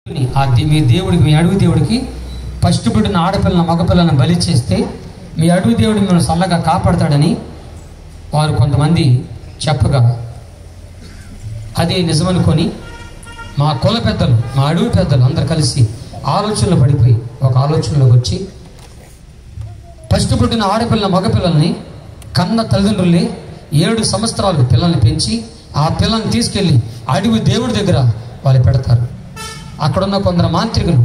ఆ దే- మీ దేవుడికి మీ అడుగు దేవుడికి ఫస్ట్ పుట్టిన ఆడపిల్లని మగపిల్లని బలి చేస్తే మీ అడుగు దేవుడు మిమ్మల్ని చల్లగా కాపాడతాడని వారు కొంతమంది చెప్పగా అది నిజమనుకొని మా కుల పెద్దలు మా అడుగు పెద్దలు అందరు కలిసి ఆలోచనలో పడిపోయి ఒక ఆలోచనలోకి వచ్చి ఫస్ట్ పుట్టిన ఆడపిల్ల మగపిల్లల్ని కన్న తల్లిదండ్రుల్ని ఏడు సంవత్సరాలు పిల్లల్ని పెంచి ఆ పిల్లల్ని తీసుకెళ్ళి అడవి దేవుడి దగ్గర వాళ్ళు పెడతారు అక్కడున్న కొందరు మాంత్రికులు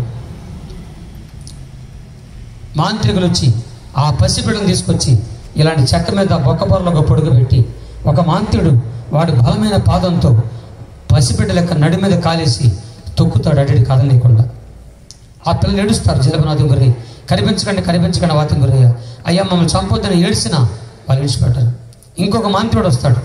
మాంత్రికులు వచ్చి ఆ పసిబిడ్డను తీసుకొచ్చి ఇలాంటి చెక్క మీద బొక్క పొరలో ఒక పొడుగు పెట్టి ఒక మాంత్రుడు వాడి బలమైన పాదంతో పసిబిడ్డ లెక్క నడి మీద కాలేసి తొక్కుతాడు అడిడి కదలేకుండా ఆ పిల్లలు ఏడుస్తారు జలపనాథం గురి కనిపించకండి కనిపించకండి వాతం గురయ్య అయ్యా మమ్మల్ని చంపొద్దని ఏడ్చిన వాళ్ళు విడిచిపెట్టారు ఇంకొక మాంత్రుడు వస్తాడు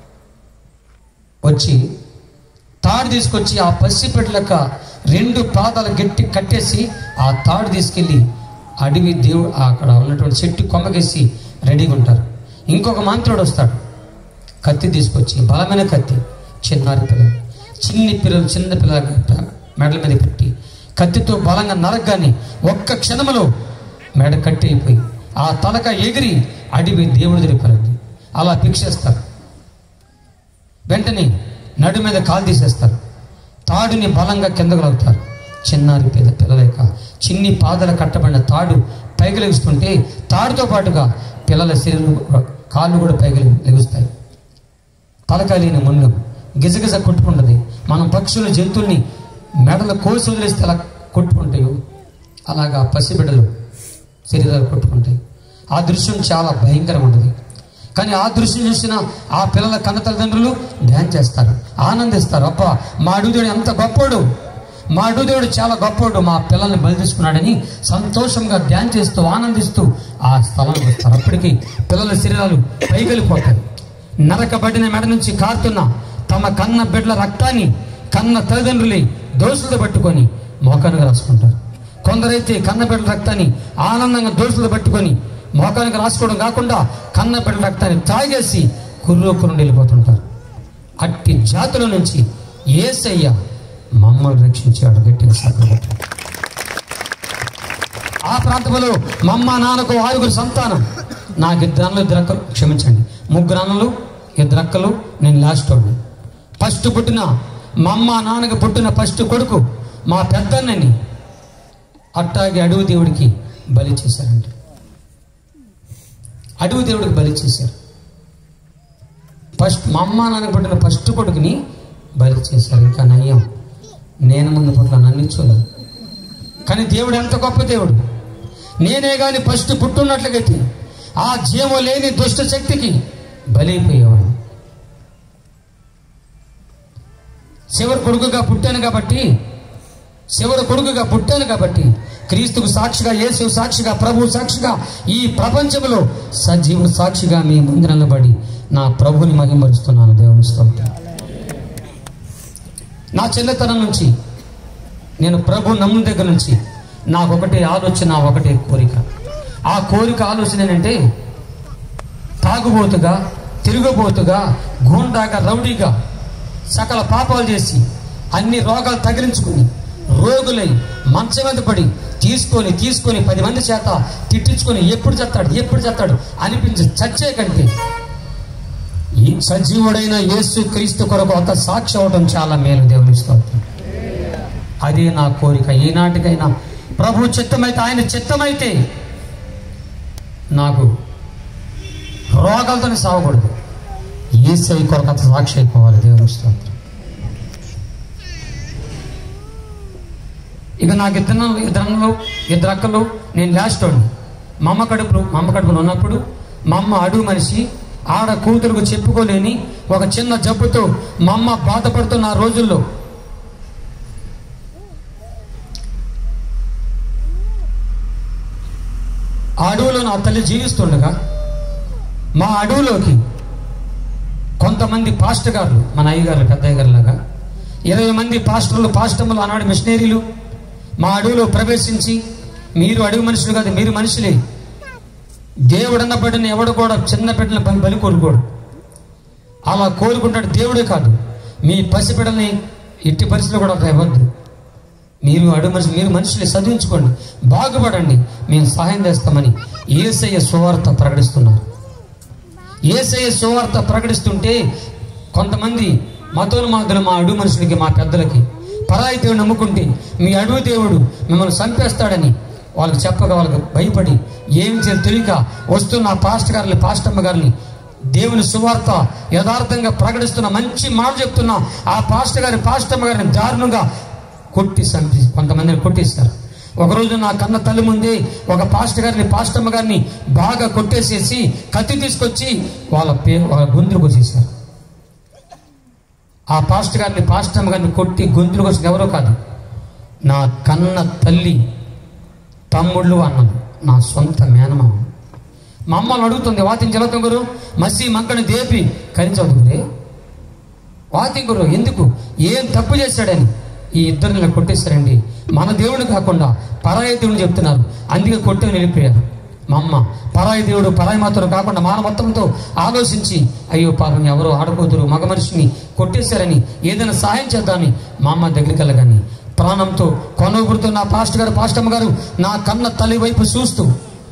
వచ్చి తాడు తీసుకొచ్చి ఆ పసిపెట్టు లెక్క రెండు పాదాలు గట్టి కట్టేసి ఆ తాడు తీసుకెళ్ళి అడవి దేవుడు అక్కడ ఉన్నటువంటి చెట్టు కొమ్మకేసి రెడీగా ఉంటారు ఇంకొక మంత్రుడు వస్తాడు కత్తి తీసుకొచ్చి బలమైన కత్తి చిన్నారి పిల్లలు చిన్ని పిల్లలు చిన్న పిల్లల మెడల మీద పెట్టి కత్తితో బలంగా నరగ్గాని ఒక్క క్షణములో మెడ కట్టి అయిపోయి ఆ తలక ఎగిరి అడవి దేవుడి దగ్గరికి అలా భిక్షేస్తారు వెంటనే నడు మీద కాలు తీసేస్తారు తాడుని బలంగా కిందకు లాగుతారు చిన్నారి పేద పిల్లలేక చిన్ని పాదల కట్టబడిన తాడు పైకి లెగుస్తుంటే తాడుతో పాటుగా పిల్లల శరీరం కాళ్ళు కూడా పైకి లెగుస్తాయి తలకాయలేని ముళ్ళు గిజగిజ కొట్టుకుంటుంది మనం పక్షులు జంతువుల్ని మెడల కోసి వదిలేస్తే ఎలా కొట్టుకుంటాయో అలాగా పసిబిడ్డలు శరీరాలు కొట్టుకుంటాయి ఆ దృశ్యం చాలా భయంకరంగా ఉంటుంది కానీ ఆ దృశ్యం చూసిన ఆ పిల్లల కన్న తల్లిదండ్రులు ధ్యాన్ చేస్తారు ఆనందిస్తారు అబ్బా మా అడుగుదేవుడు ఎంత గొప్పోడు మా అడుగుదేవుడు చాలా గొప్పోడు మా పిల్లల్ని బలి తీసుకున్నాడని సంతోషంగా ధ్యాన్ చేస్తూ ఆనందిస్తూ ఆ స్థలానికి వస్తారు అప్పటికి పిల్లల శరీరాలు పైకెళ్ళిపోతాయి నరకబడిన మెడ నుంచి కారుతున్న తమ కన్న బిడ్డల రక్తాన్ని కన్న తల్లిదండ్రులే దోషులతో పట్టుకొని మోకానికి రాసుకుంటారు కొందరైతే కన్న బిడ్డల రక్తాన్ని ఆనందంగా దోషులు పట్టుకొని మోకానికి రాసుకోవడం కాకుండా కన్న బిడ్డల రక్తాన్ని తాగేసి కుర్రోకురుండి వెళ్ళిపోతుంటారు అట్టి జాతుల నుంచి ఏసయ్య మమ్మల్ని రక్షించాడు గట్టిగా సాగబట్టాడు ఆ ప్రాంతంలో మా అమ్మ నాన్నకు ఆరుగురు సంతానం నాకు ఇద్దరు అన్నలు ఇద్దరు అక్కలు క్షమించండి ముగ్గురు అన్నలు ఇద్దరు అక్కలు నేను లాస్ట్ వాడిని ఫస్ట్ పుట్టిన మా అమ్మ నాన్నకు పుట్టిన ఫస్ట్ కొడుకు మా పెద్దన్నని అట్టాగి అడుగు దేవుడికి బలి చేశారండి అడుగు దేవుడికి బలి చేశారు ఫస్ట్ మా అమ్మ నాన్నకు పుట్టిన ఫస్ట్ కొడుకుని బలి చేశారు ఇంకా నయ్యం నేను ముందు పుట్టిన నన్ను ఇచ్చోలేదు కానీ దేవుడు ఎంత గొప్ప దేవుడు నేనే కానీ ఫస్ట్ పుట్టున్నట్లయితే ఆ జీవం లేని దుష్ట శక్తికి బలైపోయేవాడు చివరి కొడుకుగా పుట్టాను కాబట్టి చివరి కొడుకుగా పుట్టాను కాబట్టి క్రీస్తుకు సాక్షిగా యేసు సాక్షిగా ప్రభు సాక్షిగా ఈ ప్రపంచంలో సజీవుడు సాక్షిగా మీ ముందు నిలబడి నా ప్రభుని మహిమరుస్తున్నాను దేవుని స్తోత్రం నా చిన్నతనం నుంచి నేను ప్రభు నమ్మున దగ్గర నుంచి నాకు ఒకటే ఆలోచన ఒకటే కోరిక ఆ కోరిక ఆలోచన ఏంటంటే తాగుబోతుగా తిరుగుబోతుగా గూండాగా రౌడీగా సకల పాపాలు చేసి అన్ని రోగాలు తగిలించుకుని రోగులై మంచం మీద పడి తీసుకొని తీసుకొని పది మంది చేత తిట్టించుకొని ఎప్పుడు చేస్తాడు ఎప్పుడు చేస్తాడు అనిపించి చచ్చే కంటే ఈ సజీవుడైన యేసు క్రీస్తు కొరకు ఒక సాక్షి అవడం చాలా మేలు దేవుని స్తోత్రం అదే నా కోరిక ఈనాటికైనా ప్రభు చిత్తమైతే ఆయన చిత్తమైతే నాకు రోగాలతో సాగకూడదు ఏసై కొరకు అంత సాక్షి అయిపోవాలి దేవుని స్తోత్రం ఇక నాకు ఇద్దరు ఇద్దరు ఇద్దరు అక్కలు నేను లాస్ట్ వాడిని మా అమ్మ కడుపు మా అమ్మ కడుపులో ఉన్నప్పుడు మా అమ్మ అడుగు మనిషి ఆడ కూతురుకు చెప్పుకోలేని ఒక చిన్న జబ్బుతో మా అమ్మ బాధపడుతున్న ఆ రోజుల్లో ఆ అడవిలో నా తల్లి జీవిస్తుండగా మా అడవిలోకి కొంతమంది పాస్టర్ గారు మన అయ్యగారు పెద్ద అయ్యగారు లాగా ఇరవై మంది పాస్టర్లు పాస్టర్లు ఆనాడు మిషనరీలు మా అడవిలో ప్రవేశించి మీరు అడవి మనుషులు కాదు మీరు మనుషులే దేవుడు అన్నబడిన ఎవడు కూడా చిన్న బిడ్డల బలి బలి కోరుకోడు అలా కోరుకుంటాడు దేవుడే కాదు మీ పసిబిడ్డల్ని ఎట్టి పరిస్థితుల్లో కూడా ఇవ్వద్దు మీరు అడు మనిషి మీరు మనుషులు చదివించుకోండి బాగుపడండి మేము సహాయం చేస్తామని ఏసయ్య సువార్త ప్రకటిస్తున్నారు ఏసయ్య సువార్త ప్రకటిస్తుంటే కొంతమంది మతోన్మాదులు మా అడుగు మనుషులకి మా పెద్దలకి పరాయి దేవుడు నమ్ముకుంటే మీ అడుగు దేవుడు మిమ్మల్ని చంపేస్తాడని వాళ్ళకి చెప్పగా వాళ్ళకి భయపడి ఏం చేయాలి తెలియక వస్తున్న ఆ పాస్టర్ గారిని పాస్టమ్మ గారిని దేవుని సువార్త యథార్థంగా ప్రకటిస్తున్న మంచి మాట చెప్తున్న ఆ పాస్టర్ గారి పాస్టమ్మ గారిని దారుణంగా కొట్టి చంపి కొంతమందిని కొట్టేస్తారు ఒకరోజు నా కన్న తల్లి ముందే ఒక పాస్టర్ గారిని పాస్టమ్మ గారిని బాగా కొట్టేసేసి కత్తి తీసుకొచ్చి వాళ్ళ పే వాళ్ళ గొంతులు కొట్టేశారు ఆ పాస్టర్ గారిని పాస్టమ్మ గారిని కొట్టి గొంతులు కొట్టి ఎవరో కాదు నా కన్న తల్లి తమ్ముళ్ళు అన్నది నా సొంత మేనమామ మా అమ్మని అడుగుతుంది వాతిని జలతం గురు మసి మంకని దేపి కరించవుతుంది వాతింగురు ఎందుకు ఏం తప్పు చేశాడని ఈ ఇద్దరిని ఇలా కొట్టేశారండి మన దేవుడు కాకుండా పరాయి దేవుడు చెప్తున్నారు అందుకే కొట్టి వెళ్ళిపోయారు మా అమ్మ పరాయి దేవుడు పరాయి మాత్రం కాకుండా మాన మొత్తంతో ఆలోచించి అయ్యో పాపం ఎవరో ఆడకూతురు మగ మనిషిని కొట్టేశారని ఏదైనా సహాయం చేద్దామని మా అమ్మ దగ్గరికి వెళ్ళగాని ప్రాణంతో కొనగురుతున్న పాస్టర్ గారు పాస్టమ్మ గారు నా కన్న తల్లి వైపు చూస్తూ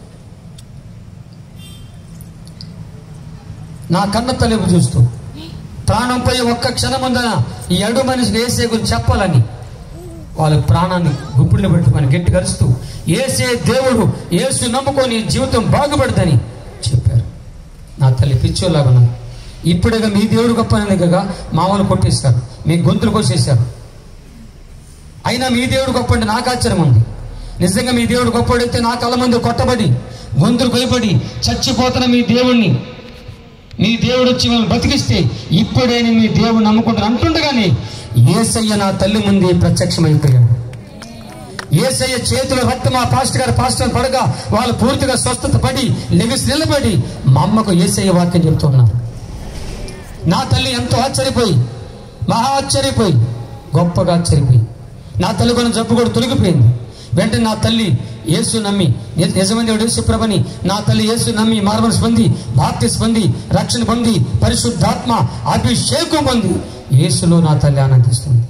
నా కన్న తల్లి వైపు చూస్తూ ప్రాణం పోయి ఒక్క క్షణముందన ఈ అడు మనిషికి ఏసే గురించి చెప్పాలని వాళ్ళ ప్రాణాన్ని గుప్పిళ్ళు పెట్టుకొని గట్టి కలుస్తూ ఏసే దేవుడు ఏసు నమ్ముకొని జీవితం బాగుపడదని చెప్పారు నా తల్లి పిచ్చోలాగా ఉన్నారు ఇప్పుడేగా మీ దేవుడు గొప్ప దగ్గరగా మామూలు కొట్టేస్తారు మీ గొంతులు కోసేశారు అయినా మీ దేవుడు గొప్ప అంటే నాకు ఆశ్చర్యం ఉంది నిజంగా మీ దేవుడు గొప్పడైతే నా కళ్ళ ముందు కొట్టబడి గొంతులు భయపడి చచ్చిపోతున్న మీ దేవుణ్ణి మీ దేవుడు వచ్చి మిమ్మల్ని బతికిస్తే ఇప్పుడే నేను మీ దేవుడు నమ్ముకుంటాను అంటుండగానే ఏసయ్య నా తల్లి ముందే ప్రత్యక్షమైపోయాడు ఏసయ్య చేతుల రక్తం ఆ పాస్టర్ గారు పాస్టర్ పడగా వాళ్ళు పూర్తిగా స్వస్థత పడి లెగిసి నిలబడి మా అమ్మకు ఏసయ్య వాక్యం చెప్తున్నారు నా తల్లి ఎంతో ఆశ్చర్యపోయి మహా ఆశ్చర్యపోయి గొప్పగా ఆశ్చర్యపోయి నా తల్లి కొన్ని జబ్బు కూడా తొలగిపోయింది వెంటనే నా తల్లి యేసు నమ్మి ని- నిజమైన దేవుడు యేసు ప్రభని నా తల్లి యేసు నమ్మి మార్మల్స్ పొంది బాప్తిస్ పొంది రక్షణ పొంది పరిశుద్ధాత్మ అభిషేకం పొంది యేసులో నా తల్లి ఆనందిస్తుంది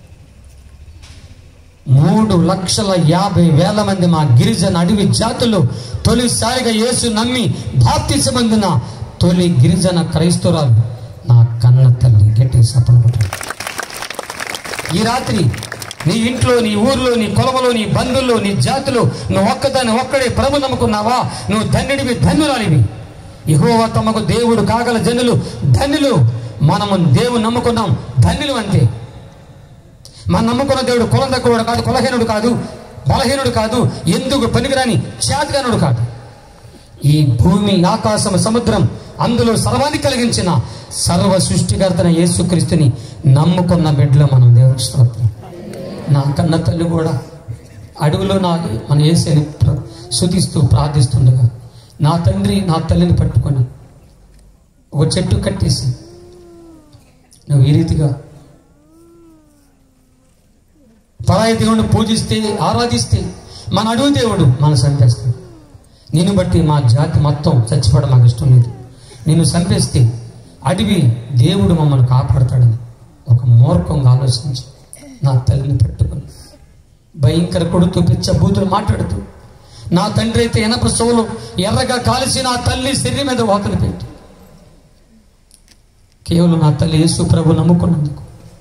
మూడు లక్షల యాభై వేల మంది మా గిరిజన అడవి జాతులు తొలిసారిగా యేసు నమ్మి బాప్తిసం పొందిన తొలి గిరిజన క్రైస్తవురాలు నా కన్న తల్లి గట్టి సపన ఈ రాత్రి నీ ఇంట్లో నీ ఊర్లో నీ కొలవలో నీ బంధువుల్లో నీ జాతిలో నువ్వు ఒక్కదాన్ని ఒక్కడే ప్రభు నమ్ముకున్నావా నువ్వు ధన్యుడివి ధన్యురాలివి యెహోవా తమకు దేవుడు కాగల జనులు ధన్యులు మనము దేవుడు నమ్ముకున్నాం ధన్యులు అంతే మన నమ్ముకున్న దేవుడు కులం తక్కువడు కాదు కులహీనుడు కాదు బలహీనుడు కాదు ఎందుకు పనికిరాని చేతగానుడు కాదు ఈ భూమి ఆకాశం సముద్రం అందులో సర్వాన్ని కలిగించిన సర్వ సృష్టికర్తన యేసుక్రీస్తుని నమ్ముకున్న బిడ్డలో మనం దేవుని స్తోత్రం నా కన్న తల్లి కూడా అడవిలో నా మన ఏసేని ప్ర- శుతిస్తూ ప్రార్థిస్తుండగా నా తండ్రి నా తల్లిని పట్టుకొని ఒక చెట్టు కట్టేసి నువ్వు ఈ రీతిగా పరాయి దేవుడిని పూజిస్తే ఆరాధిస్తే మన అడుగు దేవుడు మన చంపేస్తాడు నిన్ను బట్టి మా జాతి మొత్తం చచ్చిపోవడం మాకు ఇష్టం లేదు నిన్ను చంపేస్తే అడవి దేవుడు మమ్మల్ని కాపాడతాడని ఒక మూర్ఖంగా ఆలోచించి నా తల్లిని పెట్టుకొని భయంకర కొడుతూ పిచ్చ బూతులు మాట్లాడుతూ నా తండ్రి అయితే ఎనప సోలు ఎర్రగా కాల్చి నా తల్లి శరీరం మీద వాతలు పెట్టి కేవలం నా తల్లి యేసు ప్రభు నమ్ముకున్నందుకు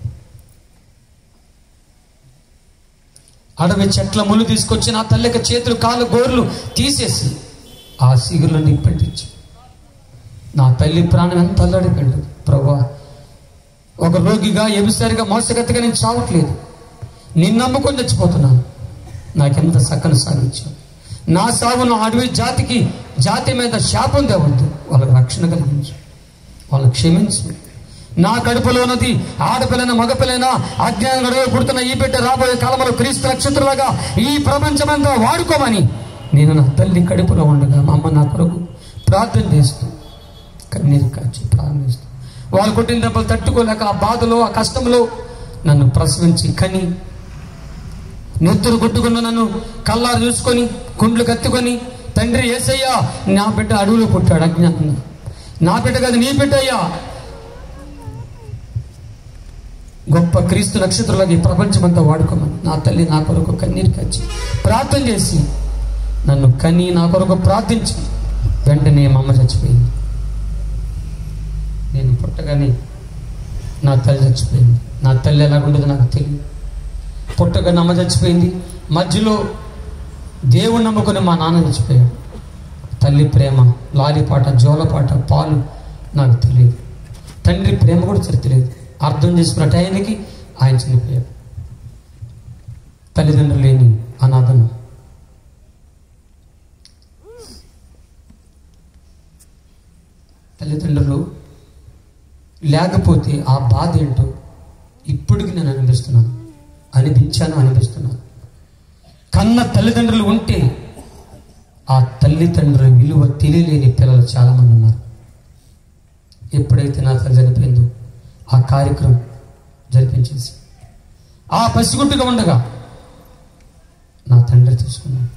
అడవి చెట్ల ముళ్ళు తీసుకొచ్చి నా తల్లికి చేతులు కాళ్ళు గోర్లు తీసేసి ఆ సిగురులో నిప్పంటించి నా తల్లి ప్రాణం ఎంత అల్లాడిపోయింది ప్రభా ఒక రోగిగా ఎబిసరిగా మోసగతిగా నేను చావట్లేదు నిన్ను నమ్ముకొని చచ్చిపోతున్నాను నాకెంత సక్కను సాగించావు నా సాగు నా అడవి జాతికి జాతి మీద శాపం తేవద్దు వాళ్ళకి రక్షణ కలిగించు వాళ్ళని క్షమించు నా కడుపులో ఉన్నది ఆడపిల్లన మగపిల్లన అజ్ఞానం గడువు పుడుతున్న ఈ బిడ్డ రాబోయే కాలంలో క్రీస్తు నక్షత్రులుగా ఈ ప్రపంచమంతా వాడుకోమని నేను నా తల్లి కడుపులో ఉండగా మా అమ్మ నా కొరకు ప్రార్థన చేస్తూ కన్నీరు కాచి ప్రార్థిస్తూ వాళ్ళు కొట్టిన దెబ్బలు తట్టుకోలేక ఆ బాధలో ఆ కష్టంలో నన్ను ప్రసవించి కని నెత్తురు కొట్టుకున్న నన్ను కల్లారు చూసుకొని కుండ్లు కత్తుకొని తండ్రి ఏసయ్యా నా బిడ్డ అడవులో పుట్టాడు అజ్ఞానంగా నా బిడ్డ కాదు నీ బిడ్డ అయ్యా గొప్ప క్రీస్తు నక్షత్రాలకి ఈ ప్రపంచమంతా వాడుకోమని నా తల్లి నా కొరకు కన్నీరు కచ్చి ప్రార్థన చేసి నన్ను కని నా కొరకు ప్రార్థించి వెంటనే మా అమ్మ చచ్చిపోయింది నేను పుట్టగానే నా తల్లి చచ్చిపోయింది నా తల్లి ఎలాగుండదు నాకు తెలియదు పుట్టగానే అమ్మ చచ్చిపోయింది మధ్యలో దేవుడు నమ్ముకుని మా నాన్న చచ్చిపోయాడు తల్లి ప్రేమ లాలిపాట జోలపాట పాలు నాకు తెలియదు తండ్రి ప్రేమ కూడా సరి తెలియదు అర్థం చేసుకున్న టైంకి ఆయన చనిపోయాడు తల్లిదండ్రులు లేని అనాథను తల్లిదండ్రులు లేకపోతే ఆ బాధ ఏంటో ఇప్పటికి నేను అనిపిస్తున్నాను అనిపించాను అనిపిస్తున్నాను కన్న తల్లిదండ్రులు ఉంటే ఆ తల్లిదండ్రుల విలువ తెలియలేని పిల్లలు చాలామంది ఉన్నారు ఎప్పుడైతే నా తల్లి చనిపోయిందో ఆ కార్యక్రమం జరిపించేసి ఆ పసిగుట్టుగా ఉండగా నా తండ్రి తీసుకున్నాను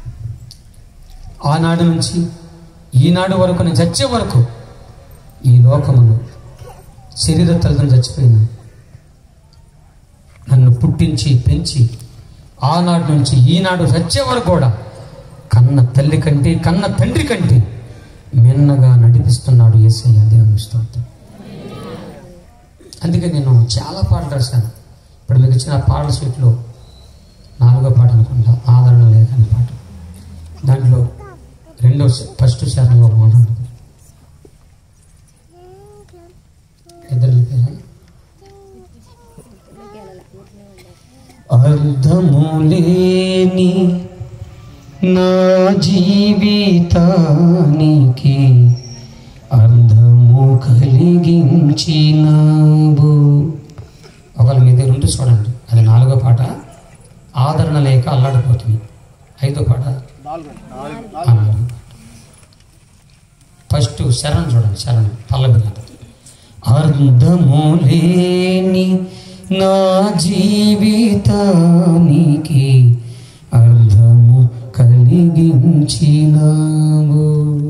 ఆనాడు నుంచి ఈనాడు వరకు నేను చచ్చే వరకు ఈ లోకములో శరీర తల్లిదండ్రులు చచ్చిపోయినా నన్ను పుట్టించి పెంచి ఆనాడు నుంచి ఈనాడు చచ్చే వరకు కూడా కన్న తల్లి కంటే కన్న తండ్రి కంటే మిన్నగా నడిపిస్తున్నాడు ఏసయ్య దేవుని స్తోత్రం అందుకే నేను చాలా పాటలు రాశాను ఇప్పుడు మీకు ఇచ్చిన పాటల సీట్లో నాలుగో పాట అనుకుంటా ఆదరణ లేదని పాట దాంట్లో రెండో ఫస్ట్ శాతంలో ఒక మాట ఉంటుంది ఇద్దరు పేరా అర్థము లేని నా జీవితానికి అర్థము కలిగించినావు ఒకవేళ మీ దగ్గర ఉంటే చూడండి అది నాలుగో పాట ఆదరణ లేక అల్లాడిపోతుంది ఐదో పాట ఆ నాలుగో పాట ఫస్ట్ శరణ్ చూడండి శరణ్ పల్లవి కాదు అర్థము లేని నా జీవితానికి అర్థము కలిగించినావు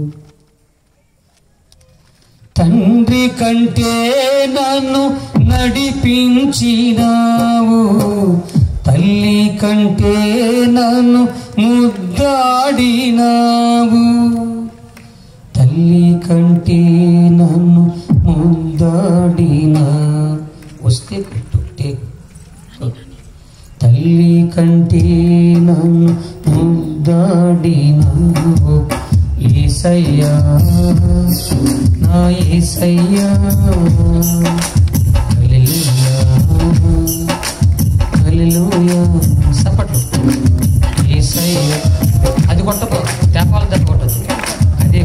తండ్రి కంటే నన్ను నడిపించినావు తల్లి కంటే నన్ను ముద్దాడినావు తల్లి కంటే నన్ను ముద్దాడినా వస్తే కొట్టు టేక్ తల్లి కంటే నన్ను ముద్దాడినావు ఏసయ్యా నా ఏసయ్యా హల్లెలూయా హల్లెలూయా సపట్లు ఏసయ్యా అది కొట్టకు తేపాల దెబ్బ కొట్టదు అదే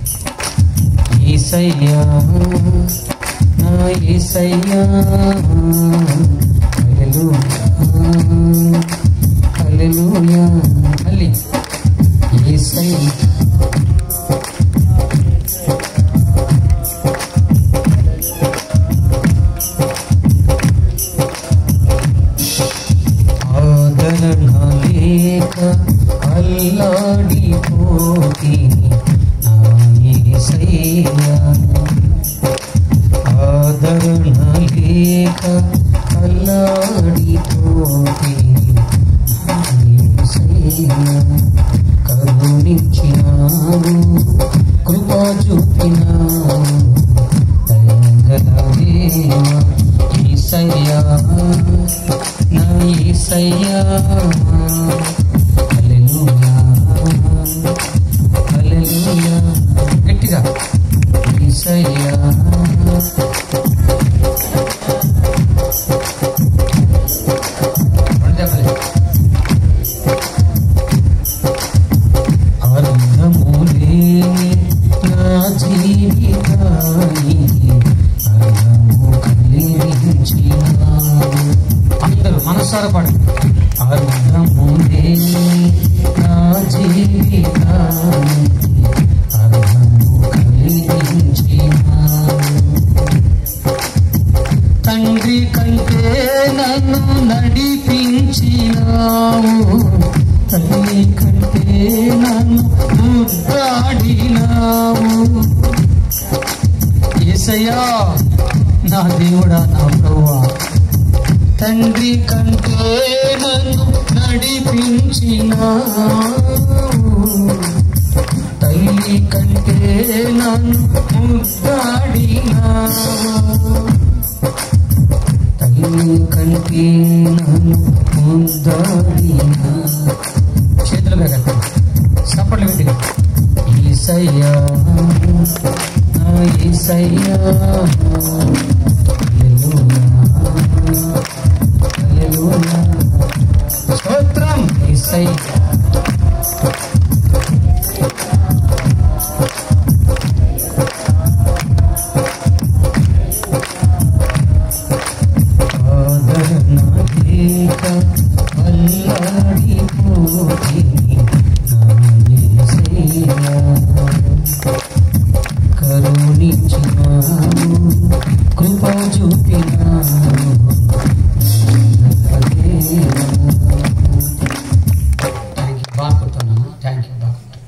ఏసయ్యా నా ఏసయ్యా హల్లెలూయా హల్లెలూయా మళ్ళీ ఏసయ్యా ఆదరణ లేక అల్లాడిపోతి నా యేసయ్యా ఆదరణ లేక అల్లాడిపోతి నా యేసయ్యా కరుణించినావు కృపా చూపినావు దయగలదేవా ఈసయ్యా నా ఈసయ్యా హల్లెలూయా హల్లెలూయా గట్టిగా ఈసయ్యా రెండు దెబ్బలు. అర్థములే నా జీవితానికి అర్థము కలిగించినావు అందరూ మనసారా పడండి అర్థములే నా జీవితానికి అర్థము కలిగించినావు తండ్రి కంటే నన్ను నడిపించినావు తల్లి కంటే నన్ను ముద్దాడినావు ఏసయ్యా నా దేవుడా నా ప్రభువా తల్లి కంటే నన్ను ముద్దాడినా తల్లి కంటే నన్ను ముద్దాడినా చేతులు కట్ట చప్పట్లు పెట్టిగా ఈసయ్యా నా ఈసయ్యా హల్లెలూయా హల్లెలూయా స్తోత్రం ఈసయ్యా ఆదరణీక అల్లాడిపోతిని నా యేసయ్యా. కరుణించినావు కృప చూపినావు థ్యాంక్ యూ బాగా కొట్టాను థ్యాంక్ యూ బాగా కొట్టాను.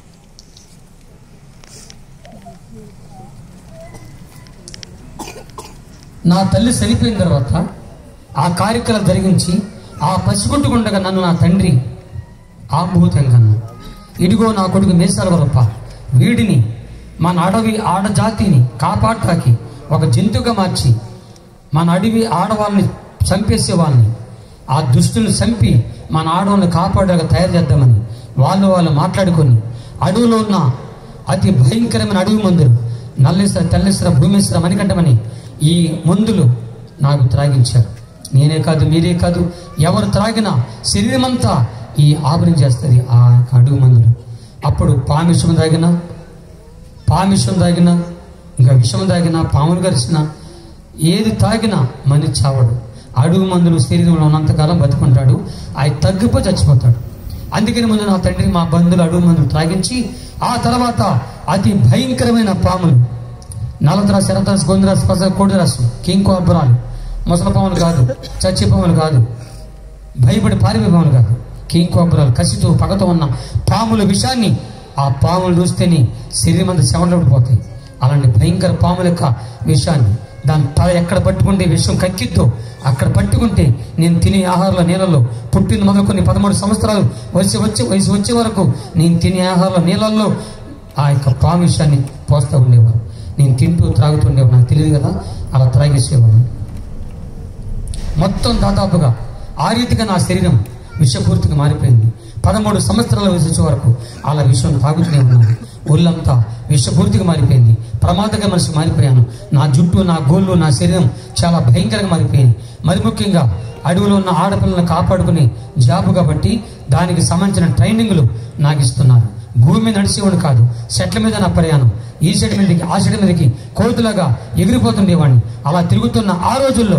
నా తల్లి చనిపోయిన తర్వాత ఆ కార్యక్రమం జరిగించి ఆ పసిగుట్టుకుండగా నన్ను నా తండ్రి ఆభూతం కన్నా ఇదిగో నా కొడుకు మేసాల వరప వీడిని మన అడవి ఆడజాతిని కాపాడటానికి ఒక జంతువుగా మార్చి మన అడవి ఆడవాళ్ళని చంపేసే వాళ్ళని ఆ దుష్టుని చంపి మన ఆడవాళ్ళని కాపాడేలా తయారు చేద్దామని వాళ్ళు వాళ్ళు మాట్లాడుకొని అడవిలో ఉన్న అతి భయంకరమైన అడవి మందులు నల్లేశ్వర తెల్లేశ్వర భూమేశ్వర మణికంఠమని ఈ మందులు నాకు త్రాగించారు నేనే కాదు మీరే కాదు ఎవరు త్రాగినా శరీరమంతా ఈ ఆభరణ చేస్తుంది ఆ యొక్క అడుగు మందులు అప్పుడు పామిషం తాగినా పామిషం తాగినా ఇంకా విషం తాగినా పాములు గరిచినా ఏది తాగినా మనిషి చావడు అడుగు మందులు శరీరంలో ఉన్నంతకాలం బతుకుంటాడు ఆయన తగ్గిపోయి చచ్చిపోతాడు అందుకని ముందు నా తండ్రి మా బంధువులు అడుగు మందులు త్రాగించి ఆ తర్వాత అతి భయంకరమైన పాములు నలతరాసు ఎరతరాసు గొంతురాసు పస కోడిరాసు కింగ్ కోబ్రాలు ముసల పాములు కాదు చచ్చి పాములు కాదు భయపడి పారిపోయే పాములు కాదు కింగ్ కోబ్రాలు కసితో పగతో ఉన్న పాముల విషాన్ని ఆ పాములు చూస్తేనే శరీరం అంతా చెమటలు పోతాయి అలాంటి భయంకర పాముల యొక్క విషాన్ని దాని తల ఎక్కడ పట్టుకుంటే విషం కక్కిద్దో అక్కడ పట్టుకుంటే నేను తినే ఆహారాల నీళ్ళలో పుట్టిన మొదలుకొని పదమూడు సంవత్సరాలు వయసు వచ్చే వయసు వచ్చే వరకు నేను తినే ఆహారాల నీళ్ళల్లో ఆ యొక్క పాము విషయాన్ని పోస్తూ ఉండేవారు నేను తింటూ త్రాగుతుండేవాడు నాకు తెలియదు కదా అలా త్రాగేసేవాడు మొత్తం దాదాపుగా ఆ రీతిగా నా శరీరం విషపూర్తిగా మారిపోయింది పదమూడు సంవత్సరాల వయసు వచ్చే వరకు అలా విషయం తాగుతూనే ఉన్నాను ఒళ్ళంతా విషపూర్తిగా మారిపోయింది ప్రమాదక మనిషి మారిపోయాను నా జుట్టు నా గోళ్ళు నా శరీరం చాలా భయంకరంగా మారిపోయింది మరి ముఖ్యంగా అడవిలో ఉన్న ఆడపిల్లలను కాపాడుకునే జాబు కాబట్టి దానికి సంబంధించిన ట్రైనింగ్లు నాకు ఇస్తున్నారు భూమి మీద నడిచేవాడు కాదు చెట్ల మీద నా ప్రయాణం ఈ చెట్టు మీదకి ఆ చెట్టు మీదకి కోతులాగా ఎగిరిపోతుండేవాడిని అలా తిరుగుతున్న ఆ రోజుల్లో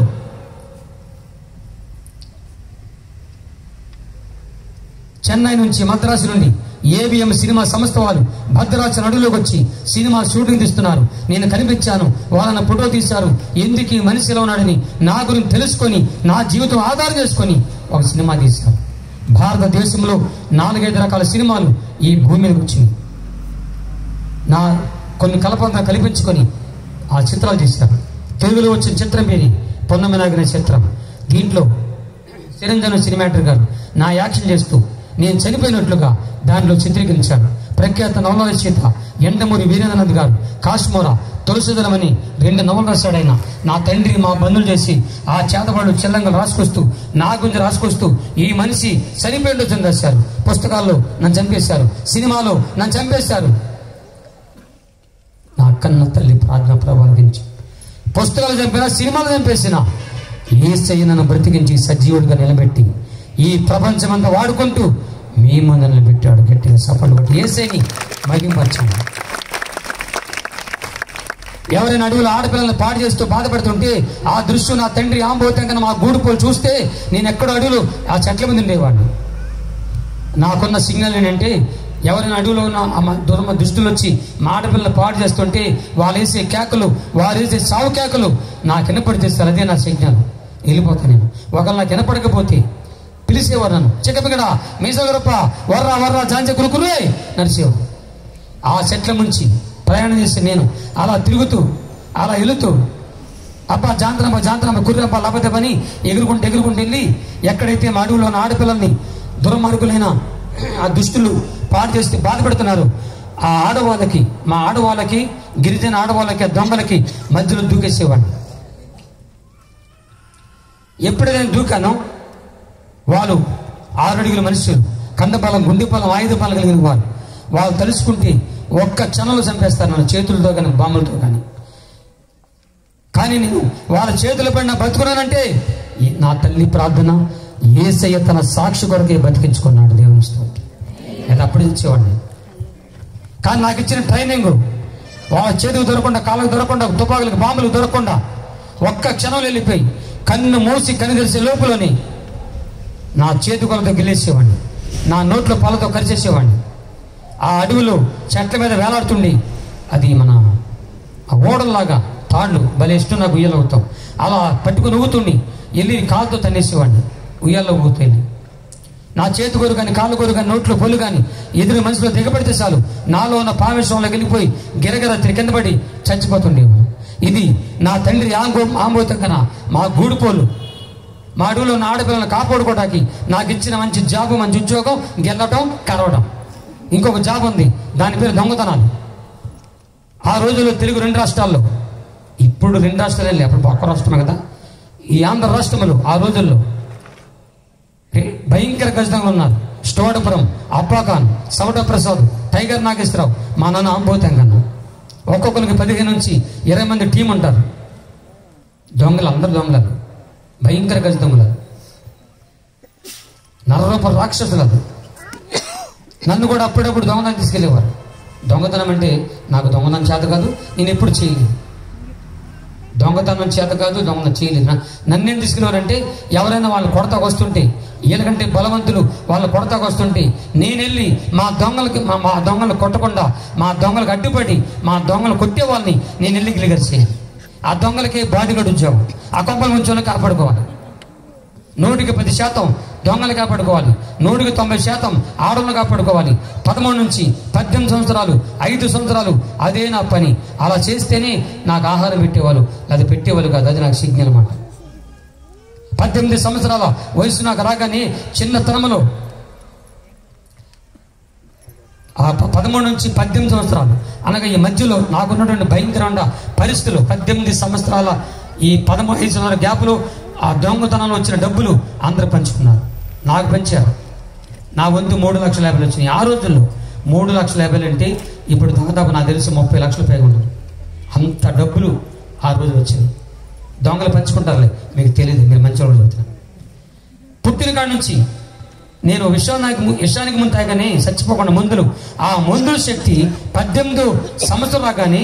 చెన్నై నుంచి మద్రాసు నుండి ఏవిఎం సినిమా సంస్థ వాళ్ళు భద్రాచల నడులోకి వచ్చి సినిమా షూటింగ్ తీస్తున్నారు నేను కనిపించాను వాళ్ళని ఫోటో తీశారు ఎందుకు ఈ మనిషి ఎలా ఉన్నాడని నా గురించి తెలుసుకొని నా జీవితం ఆధారం చేసుకొని ఒక సినిమా తీశారు భారతదేశంలో నాలుగైదు రకాల సినిమాలు ఈ భూమి మీదకి వచ్చినాయి నా కొన్ని కలపంతా కల్పించుకొని ఆ చిత్రాలు తీశారు తెలుగులో వచ్చిన చిత్రం పేరు పొన్నమినాగిన చిత్రం దీంట్లో చిరంజీవి సినిమాటర్ గారు నా యాక్షన్ చేస్తూ నేను చనిపోయినట్లుగా దానిలో చిత్రీకరించారు ప్రఖ్యాత నవల రచయిత ఎండమూరి వీరేంద్రనాథ్ గారు కాశ్మోర తులసిదలమని రెండు నవలు రాశాడు ఆయన నా తండ్రి మా బంధువులు చేసి ఆ చేతబడులు చెల్లంగలు రాసుకొస్తూ నా గురించి రాసుకొస్తూ ఈ మనిషి చనిపోయినట్టు రాశారు పుస్తకాల్లో నన్ను చంపేశారు సినిమాలో నన్ను చంపేశారు నా కన్న తల్లి ప్రార్థన ప్రభావించి పుస్తకాలు చంపినా సినిమాలు చంపేసిన ఏసయ్య నన్ను బ్రతికించి సజీవుడిగా నిలబెట్టి ఈ ప్రపంచమంతా వాడుకుంటూ మీ ముందు నిలబెట్టాడు గట్టిగా సఫలు కొట్టి ఏసైని మహింపరచండి ఎవరైనా అడవులు ఆడపిల్లల్ని పాడు చేస్తూ బాధపడుతుంటే ఆ దృశ్యం నా తండ్రి ఆంబోతం కన్నా మా గూడుపోలు చూస్తే నేను ఎక్కడో అడవులు ఆ చెట్ల మీద ఉండేవాడిని నాకున్న సిగ్నల్ ఏంటంటే ఎవరైనా అడవిలో ఉన్న ఆ మ- దుర్మ దుష్టులు వచ్చి మా ఆడపిల్లలు పాడు చేస్తుంటే వాళ్ళు వేసే కేకలు వారు వేసే సావు కేకలు నాకు వినపడితే సార్ అదే నా సిగ్నల్ వెళ్ళిపోతాను నేను ఒకవేళ నాకు వినపడకపోతే పిలిచేవారు నన్ను చిక్కపిగడ మీసగరప్ప వర్రా వర్రా జాంచ కురుకురు నడిచేవారు ఆ చెట్ల నుంచి ప్రయాణం చేసి నేను అలా తిరుగుతూ అలా వెళుతూ అబ్బా జాంతరమ్మ జాంతరమ్మ కుర్రప్ప లభత పని ఎగురుకుంటూ ఎగురుకుంటూ వెళ్ళి ఎక్కడైతే మా అడవిలో ఉన్న ఆడపిల్లల్ని దుర్మార్గులైన ఆ దుష్టులు పాడు చేస్తే బాధపెడుతున్నారు ఆ ఆడవాళ్ళకి మా ఆడవాళ్ళకి గిరిజన ఆడవాళ్ళకి ఆ దొంగలకి మధ్యలో దూకేసేవాడిని ఎప్పుడైతే నేను దూకానో వాళ్ళు ఆరడుగుల మనుషులు కండబలం గుండె బలం ఆయుధ బలం కలిగిన వారు వాళ్ళు తలుచుకుంటే ఒక్క క్షణంలో చంపేస్తారు నన్ను చేతులతో కానీ బాంబులతో కానీ కానీ నేను వాళ్ళ చేతుల పడిన బ్రతుకున్నానంటే ఈ నా తల్లి ప్రార్థన ఏసయ్య తన సాక్షి కొరకే బతికించుకున్నాడు దేవుని స్తోత్రం నేను అప్పుడు ఇచ్చేవాడిని కానీ నాకు ఇచ్చిన ట్రైనింగ్ వాళ్ళ చేతికి దొరకకుండా కాళ్ళకు దొరకకుండా తుపాకులకు బాంబులకు దొరకకుండా ఒక్క క్షణంలో వెళ్ళిపోయి కన్ను మూసి కన్ను తెరిసే లోపలని నా చేతి కొలతో గెలేసేవాడిని నా నోట్లో పళ్ళతో కరిచేసేవాడిని ఆ అడవిలో చెట్ల మీద వేలాడుతుండి అది మన ఆ ఓడల్లాగా తాళ్ళు భలే ఇష్టం నాకు ఉయ్యాల ఊగుతాం అలా పట్టుకుని ఊగుతుండి వెళ్ళి కాలుతో తన్నేసేవాడిని ఉయ్యాల్లో ఊగుతాయి నా చేతి కొరు కానీ కాళ్ళు కొరు కానీ నోట్లో పొల్లు కానీ ఎదురు మనిషిలో దిగబడితే చాలు నాలో ఉన్న పావేశంలో వెళ్ళిపోయి గిరగిర తిరిగి కింద పడి చచ్చిపోతుండేవాడు ఇది నా తండ్రి ఆంగో ఆంబోతం కన్నా మా గూడుపోలు మా అడవిలో ఉన్న ఆడపిల్లలను కాపాడుకోవడానికి నాకు ఇచ్చిన మంచి జాబ్ మంచి ఉద్యోగం గెలవటం కరవడం ఇంకొక జాబ్ ఉంది దాని పేరు దొంగతనాలు ఆ రోజుల్లో తెలుగు రెండు రాష్ట్రాల్లో ఇప్పుడు రెండు రాష్ట్రాలు వెళ్ళి అప్పుడు ఒక్క రాష్ట్రమే కదా ఈ ఆంధ్ర రాష్ట్రంలో ఆ రోజుల్లో ఏ- భయంకర ఖచ్చితంగా ఉన్నారు స్టోడపురం అప్పాఖాన్ సవట ప్రసాద్ టైగర్ నాగేశ్వరరావు మా నాన్న ఆంబోతంగన్న ఒక్కొక్కరికి పదిహేను నుంచి ఇరవై మంది టీం ఉంటారు దొంగలు అందరు దొంగలు భయంకర గజ దొంగలు నరరూప రాక్షసులు అది నన్ను కూడా అప్పుడప్పుడు దొంగతనం తీసుకెళ్ళేవారు దొంగతనం అంటే నాకు దొంగతనం చేత కాదు నేను ఎప్పుడు చేయలేదు దొంగతనం చేత కాదు దొంగతనం చేయలేదు నా- నన్నేం తీసుకునేవారంటే ఎవరైనా వాళ్ళు కొడతాకు వస్తుంటే వీళ్ళకంటే బలవంతులు వాళ్ళు కొడతాకు వస్తుంటే నేను వెళ్ళి మా దొంగలకి మా మా దొంగలు కొట్టకుండా మా దొంగలకు అడ్డుపడి మా దొంగలు కొట్టే వాళ్ళని నేను వెళ్ళి గిలిగర్ చేయాలి ఆ దొంగలకి బాడీగార్డ్ ఉద్యోగం ఆ కొంపల నుంచి కాపాడుకోవాలి నూటికి పది శాతం దొంగలు కాపాడుకోవాలి నూటికి తొంభై శాతం ఆడలను కాపాడుకోవాలి పదమూడు నుంచి పద్దెనిమిది సంవత్సరాలు ఐదు సంవత్సరాలు అదే నా పని అలా చేస్తేనే నాకు ఆహారం పెట్టేవాళ్ళు అది పెట్టేవాళ్ళు కాదు అది నాకు సిగ్నల్ అనమాట పద్దెనిమిది సంవత్సరాల వయసు నాకు రాగానే చిన్నతనంలో ఆ ప- పదమూడు నుంచి పద్దెనిమిది సంవత్సరాలు అనగా ఈ మధ్యలో నాకున్నటువంటి భయంకరమైన పరిస్థితులు పద్దెనిమిది సంవత్సరాల ఈ పదమూడు ఐదు సంవత్సరాల గ్యాప్లో ఆ దొంగతనంలో వచ్చిన డబ్బులు అందరూ పంచుకున్నారు నాకు పంచారు నా వంతు మూడు లక్షల యాభైలు వచ్చినాయి ఆ రోజుల్లో మూడు లక్షల యాభైలు అంటే ఇప్పుడు దాదాపు నాకు తెలిసి ముప్పై లక్షలు పైగా ఉంటుంది అంత డబ్బులు ఆ రోజు వచ్చింది దొంగలు పంచుకుంటారులే మీకు తెలియదు మీరు మంచి వాళ్ళు చెబుతున్నారు పుట్టిన కాడ నుంచి నేను విశ్వానికి ము- విషయానికి ముందు తాగానే చచ్చిపోకుండా మందులు ఆ మందుల శక్తి పద్దెనిమిది సంవత్సరం రాగానే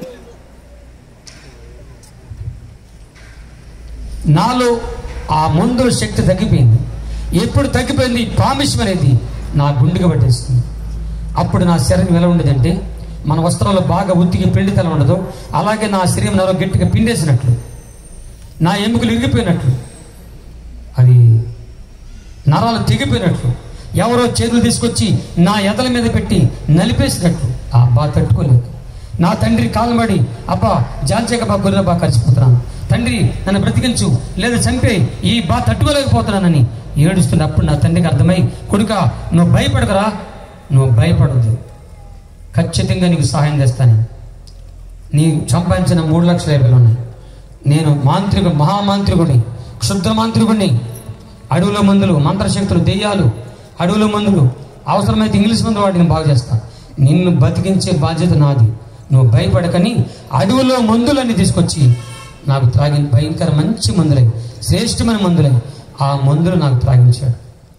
నాలో ఆ మందుల శక్తి తగ్గిపోయింది ఎప్పుడు తగ్గిపోయింది ప్రామిస్ అనేది నా గుండెగా పట్టేస్తుంది అప్పుడు నా శరీరం ఎలా ఉండేదంటే మన వస్త్రాలు బాగా ఉత్తికి పిండితనం ఉండదు అలాగే నా శరీరం నాలో గట్టిగా పిండేసినట్లు నా ఎముకలు ఇరిగిపోయినట్లు అది నరాలు తెగిపోయినట్లు ఎవరో చేతులు తీసుకొచ్చి నా ఎదల మీద పెట్టి నలిపేసినట్లు ఆ అబ్బా తట్టుకోలేదు నా తండ్రి కాలమడి అబ్బా జాల్చేకబ్బా గొర్రెబ్బా కలిసిపోతున్నాను తండ్రి నన్ను బ్రతికించు లేదా చంపే ఈ బా తట్టుకోలేకపోతున్నానని ఏడుస్తున్న అప్పుడు నా తండ్రికి అర్థమై కొడుక నువ్వు భయపడకరా నువ్వు భయపడద్దు ఖచ్చితంగా నీకు సహాయం చేస్తాను నీ సంపాదించిన మూడు లక్షల యాభైలు ఉన్నాయి నేను మాంత్రికుడు మహామాంత్రికుడిని క్షుద్ర మాంత్రికుడిని అడవుల మందులు మంత్రశక్తులు దెయ్యాలు అడవుల మందులు అవసరమైతే ఇంగ్లీష్ మందులు వాటిని బాగు చేస్తా నిన్ను బతికించే బాధ్యత నాది నువ్వు భయపడకని అడవులో మందులన్నీ తీసుకొచ్చి నాకు త్రాగి భయంకర మంచి మందులై శ్రేష్టమైన మందులై ఆ మందులు నాకు త్రాగించాడు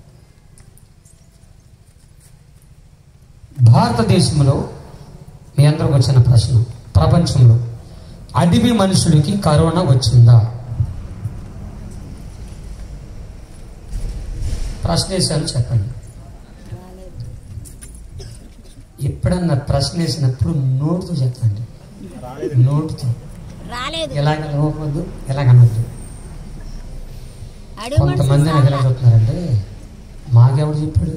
భారతదేశంలో మీ అందరికి వచ్చిన ప్రశ్న ప్రపంచంలో అడవి మనుషులకి కరోనా వచ్చిందా ప్రశ్న వేశాను చెప్పండి ఎప్పుడన్నా ప్రశ్న వేసినప్పుడు నోటుతో చెప్పండి నోటుతో రాలేదు ఎలాగ లోపొద్దు ఎలాగ అనొద్దు అడుగు కొంతమంది నాకు ఎలా చెప్తున్నారంటే మాకెవడు చెప్పాడు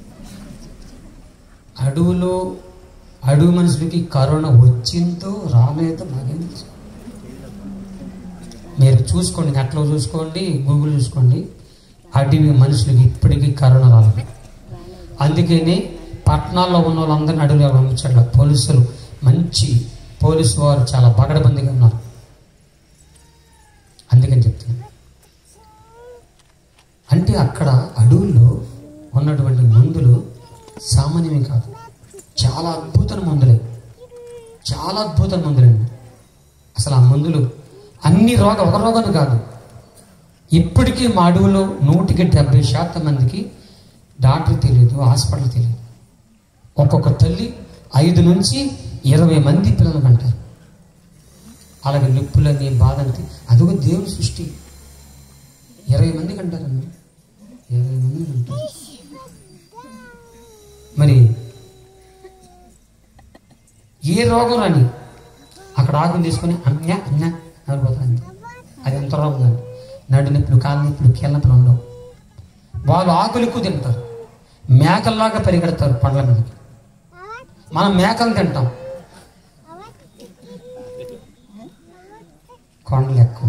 అడవులో అడవి మనుషులకి కరోనా వచ్చిందో రాలేదో మాకేం తెలుసు మీరు చూసుకోండి నెట్లో చూసుకోండి గూగుల్ చూసుకోండి అడవి మనుషులకి ఇప్పటికీ కరోనా రాలేదు అందుకని పట్టణాల్లో ఉన్న వాళ్ళందరినీ అడవిలో పంపించట్ల పోలీసులు మంచి పోలీసు వారు చాలా పగడబందిగా ఉన్నారు అందుకని చెప్తున్నాను అంటే అక్కడ అడవుల్లో ఉన్నటువంటి మందులు సామాన్యమే కాదు చాలా అద్భుతమైన మందులే చాలా అద్భుతమైన మందులండి అసలు ఆ మందులు అన్ని రోగ ఒక రోగాలు కాదు ఇప్పటికీ మా అడవులో నూటికి డెబ్బై శాతం మందికి డాక్టర్ తెలియదు హాస్పిటల్ తెలియదు ఒక్కొక్క తల్లి ఐదు నుంచి ఇరవై మంది పిల్లలు కంటారు అలాగే నొప్పులని బాధని అదొక దేవుని సృష్టి ఇరవై మంది కంటారండి ఇరవై మంది కంటారు మరి ఏ రోగం రాని అక్కడ ఆకులు తీసుకొని అన్య అన్య అనిపోతుంది అది ఎంత రోగం కానీ నడు నొప్పులు కాళ్ళ నొప్పులు కీళ్ళ నొప్పులు ఉండవు వాళ్ళు ఆకులు ఎక్కువ తింటారు మేకల్లాగా పరిగెడతారు పండ్ల మీదకి మనం మేకలు తింటాం కొండలు ఎక్కువ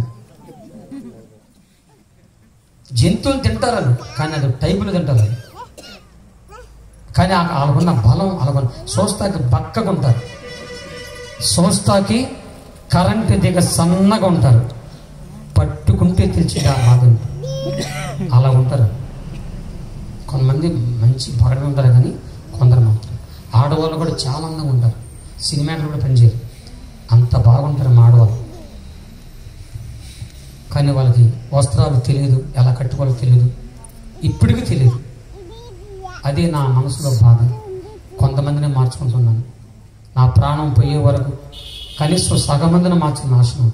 జంతువులు తింటారు అది కానీ అది టైపులు తింటారు అది కానీ ఆ- వాళ్ళకున్న బలం వాళ్ళకున్న సోస్తాకి బక్కగా ఉంటారు సోస్తాకి కరెంటు దిగ సన్నగా ఉంటారు పట్టుకుంటే తెలిసిగా బాధ ఉంటుంది అలా ఉంటారు కొంతమంది మంచి పగడ ఉంటారు కానీ కొందరు మాత్రం ఆడవాళ్ళు కూడా చాలా అందంగా ఉంటారు సినిమాలు కూడా పనిచేయరు అంత బాగుంటారు మా ఆడవాళ్ళు కానీ వాళ్ళకి వస్త్రాలు తెలియదు ఎలా కట్టుకోవాలో తెలియదు ఇప్పటికీ తెలియదు అదే నా మనసులో బాధ కొంతమందిని మార్చుకుంటున్నాను నా ప్రాణం పోయే వరకు కనీసం సగం మందిని మార్చిన నాశనం